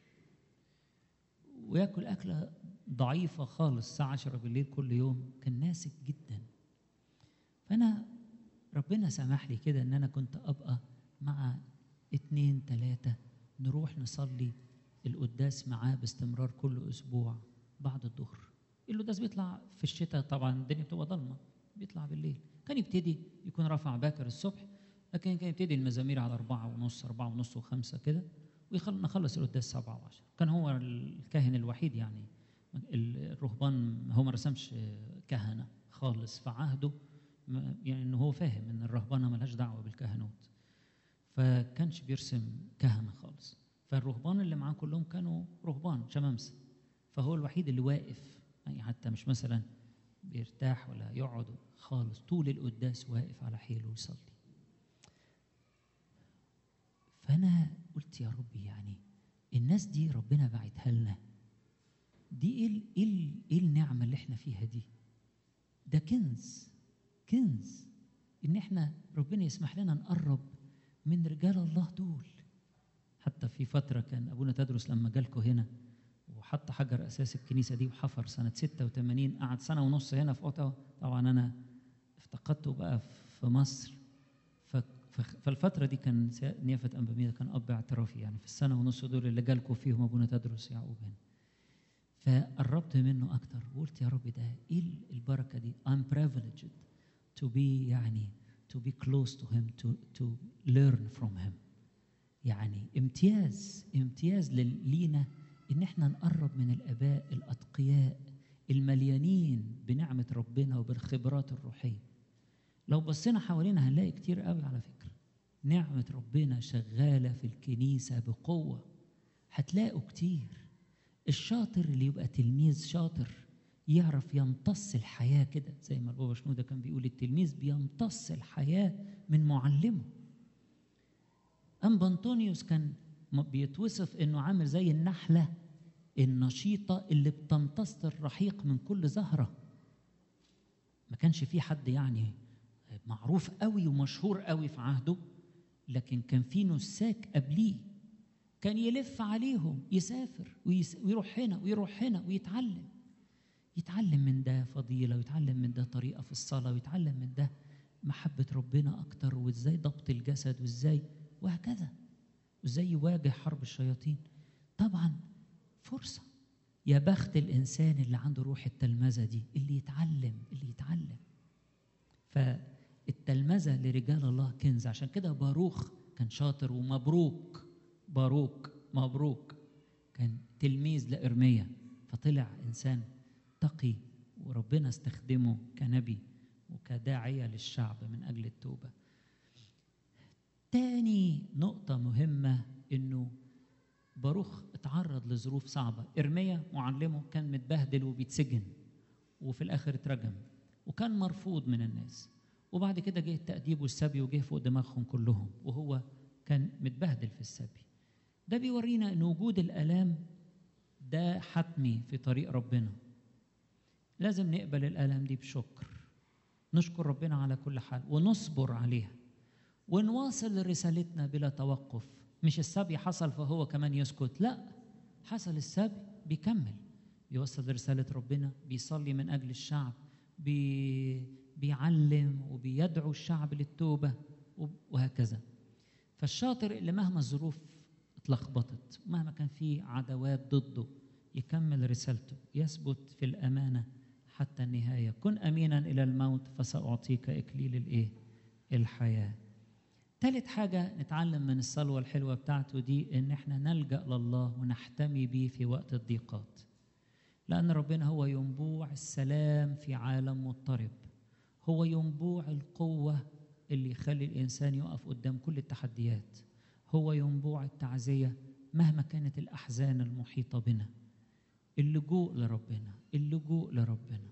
وياكل أكلة ضعيفة خالص الساعة 10 بالليل كل يوم كان ناسك جدا فأنا ربنا سمح لي كده إن أنا كنت أبقى مع اتنين تلاتة نروح نصلي القداس معاه باستمرار كل أسبوع بعد الظهر القداس بيطلع في الشتاء طبعا الدنيا بتبقى ضلمه بيطلع بالليل كان يبتدي يكون رافع باكر الصبح لكن كان يبتدي المزامير على أربعة ونص أربعة ونص وخمسة كده ونخلص القداس سبعة وعشرة كان هو الكاهن الوحيد يعني الرهبان هو ما رسمش كهنة خالص في عهده ما- يعني انه هو فاهم ان الرهبانه ملهاش دعوه بالكهنوت فكانش بيرسم كهنه خالص فالرهبان اللي معاه كلهم كانوا رهبان شمامسه فهو الوحيد اللي واقف يعني حتى مش مثلا بيرتاح ولا يقعد خالص طول القداس واقف على حيله ويصلي فانا قلت يا ربي يعني الناس دي ربنا بعتها لنا دي ايه ال- ايه ال- ايه النعمه اللي احنا فيها دي ده كنز كنز ان احنا ربنا يسمح لنا نقرب من رجال الله دول حتى في فتره كان ابونا تدرس لما جالكوا هنا وحط حجر اساس الكنيسه دي وحفر سنه 86 قعد سنه ونص هنا في اوتاوا طبعا انا افتقدته بقى في مصر ف- ف- فالفتره دي كان سا- نيافه انباميدا كان اب اعترافي يعني في السنه ونص دول اللي جالكوا فيهم ابونا تدرس يعقوب هنا فقربت منه اكتر وقلت يا رب ده ايه البركه دي I'm privileged to be يعني to be close to him to to learn from him يعني امتياز امتياز لل- لينا ان احنا نقرب من الاباء الاتقياء المليانين بنعمه ربنا وبالخبرات الروحيه لو بصينا حوالينا هنلاقي كتير قوي على فكره نعمه ربنا شغاله في الكنيسه بقوه هتلاقوا كتير الشاطر اللي يبقى تلميذ شاطر يعرف يمتص الحياة كده زي ما البابا شنودة كان بيقول التلميذ بيمتص الحياة من معلمه أنبا أنطونيوس كان م- بيتوصف إنه عامل زي النحلة النشيطة اللي بتمتص الرحيق من كل زهرة ما كانش في حد يعني معروف قوي ومشهور قوي في عهده لكن كان في نساك قبليه كان يلف عليهم يسافر ويس ويروح هنا ويروح هنا ويتعلم يتعلم من ده فضيلة ويتعلم من ده طريقة في الصلاة ويتعلم من ده محبة ربنا أكتر وإزاي ضبط الجسد وإزاي وهكذا وإزاي يواجه حرب الشياطين طبعا فرصة يا بخت الإنسان اللي عنده روح التلمذة دي اللي يتعلم اللي يتعلم فالتلمذة لرجال الله كنز عشان كده باروخ كان شاطر ومبروك باروك مبروك كان تلميذ لإرميا فطلع إنسان تقي وربنا استخدمه كنبي وكداعية للشعب من أجل التوبة تاني نقطة مهمة إنه باروخ اتعرض لظروف صعبة إرميا معلمه كان متبهدل وبيتسجن وفي الآخر اترجم وكان مرفوض من الناس وبعد كده جه التأديب والسبي وجه فوق دماغهم كلهم وهو كان متبهدل في السبي ده بيورينا ان وجود الالام ده حتمي في طريق ربنا لازم نقبل الالام دي بشكر نشكر ربنا على كل حال ونصبر عليها ونواصل رسالتنا بلا توقف مش السبي حصل فهو كمان يسكت لا حصل السبي بيكمل بيوصل رسالة ربنا بيصلي من أجل الشعب بي بيعلم وبيدعو الشعب للتوبة وهكذا فالشاطر اللي مهما الظروف اتلخبطت مهما كان في عداوات ضده يكمل رسالته يثبت في الأمانة حتى النهاية كن أمينا إلى الموت فسأعطيك إكليل الإيه؟ الحياة ثالث حاجة نتعلم من الصلوة الحلوة بتاعته دي إن إحنا نلجأ لله ونحتمي بيه في وقت الضيقات لأن ربنا هو ينبوع السلام في عالم مضطرب هو ينبوع القوة اللي يخلي الإنسان يقف قدام كل التحديات هو ينبوع التعزية مهما كانت الأحزان المحيطة بنا اللجوء لربنا اللجوء لربنا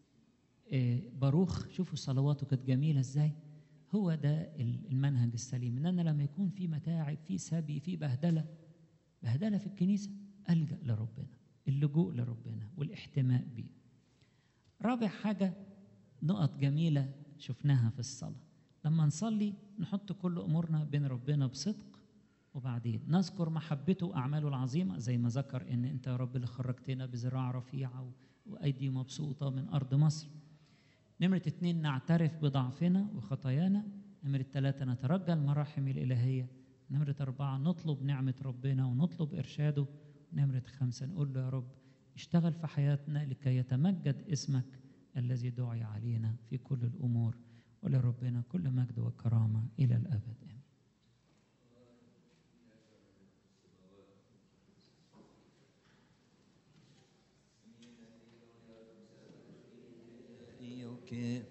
إيه باروخ شوفوا صلواته كانت جميلة ازاي هو ده المنهج السليم ان انا لما يكون في متاعب في سبي في بهدله بهدله في الكنيسه الجا لربنا اللجوء لربنا والاحتماء بيه رابع حاجه نقط جميله شفناها في الصلاه لما نصلي نحط كل امورنا بين ربنا بصدق وبعدين نذكر محبته واعماله العظيمه زي ما ذكر ان انت يا رب اللي خرجتنا بذراع رفيعه وايدي مبسوطه من ارض مصر نمرة اتنين نعترف بضعفنا وخطايانا نمرة ثلاثة نترجى المراحم الإلهية نمرة أربعة نطلب نعمة ربنا ونطلب إرشاده نمرة خمسة نقول له يا رب اشتغل في حياتنا لكي يتمجد اسمك الذي دعي علينا في كل الأمور ولربنا كل مجد وكرامة إلى الأبد آمين Okay.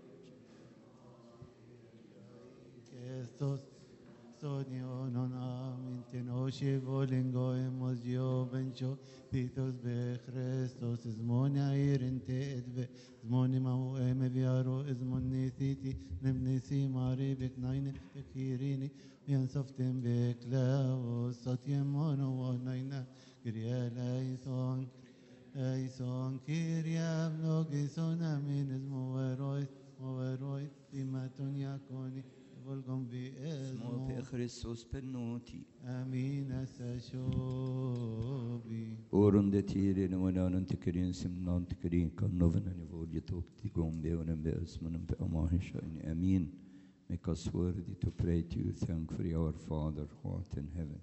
Estos sonio non aminte noche volingo emos dio bencho pitos be Christos izmonia irinte edve izmoni mau eme viaro izmoni thiti nemni si mari bek naine bekirini yansoftem bek lao satyem mono wanaina kriya laison Eison Kyria vlogison amin izmo veroi veroi bimaton yakoni volgon vi اسمه في ezmo خريستوس بنوتي amin asashobi Orun de tirin och när inte kirin sim non kirin kan noven ni våg jag tog till gång det och den be اسمن be amahin shaini amin make us worthy to pray to you thank for our father who art in heaven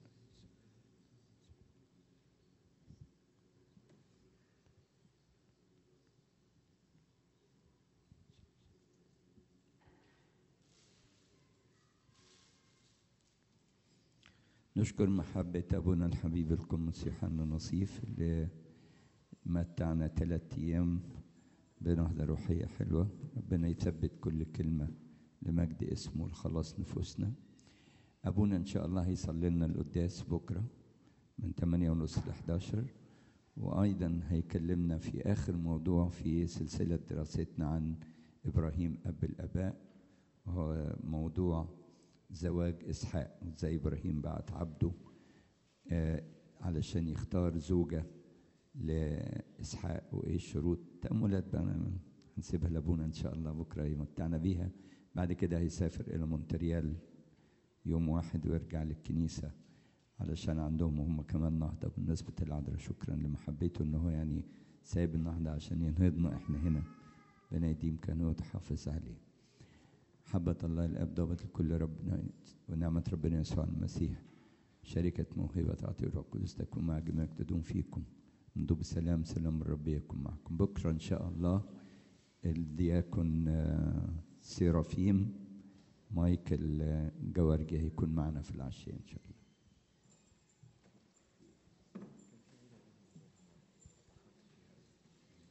نشكر محبة أبونا الحبيب القدس يوحنا نصيف اللي متعنا ثلاثة أيام بنهضة روحية حلوة ربنا يثبت كل كلمة لمجد اسمه لخلاص نفوسنا أبونا إن شاء الله هيصلي لنا القداس بكرة من 8 ونص ل 11 وأيضا هيكلمنا في آخر موضوع في سلسلة دراستنا عن إبراهيم أب الآباء وهو موضوع زواج إسحاق وإزاي إبراهيم بعت عبده آه علشان يختار زوجة لإسحاق وإيه الشروط تأملات بقى هنسيبها لأبونا إن شاء الله بكرة يمتعنا بيها بعد كده هيسافر إلى مونتريال يوم واحد ويرجع للكنيسة علشان عندهم هم كمان نهضة بمناسبة العذراء شكرا لمحبته إن هو يعني سايب النهضة عشان ينهضنا إحنا هنا ربنا يديم كانوا وتحافظ عليه محبة الله الأب ضابط الكل ربنا ونعمة ربنا يسوع المسيح شركة موهبة عطية الروح القدس تكون مع جميع تدوم فيكم انضوا بسلام سلام الرب يكون معكم بكرة إن شاء الله الدياكون آه، سيرافيم مايكل آه، جوارجي هيكون معنا في العشية إن شاء الله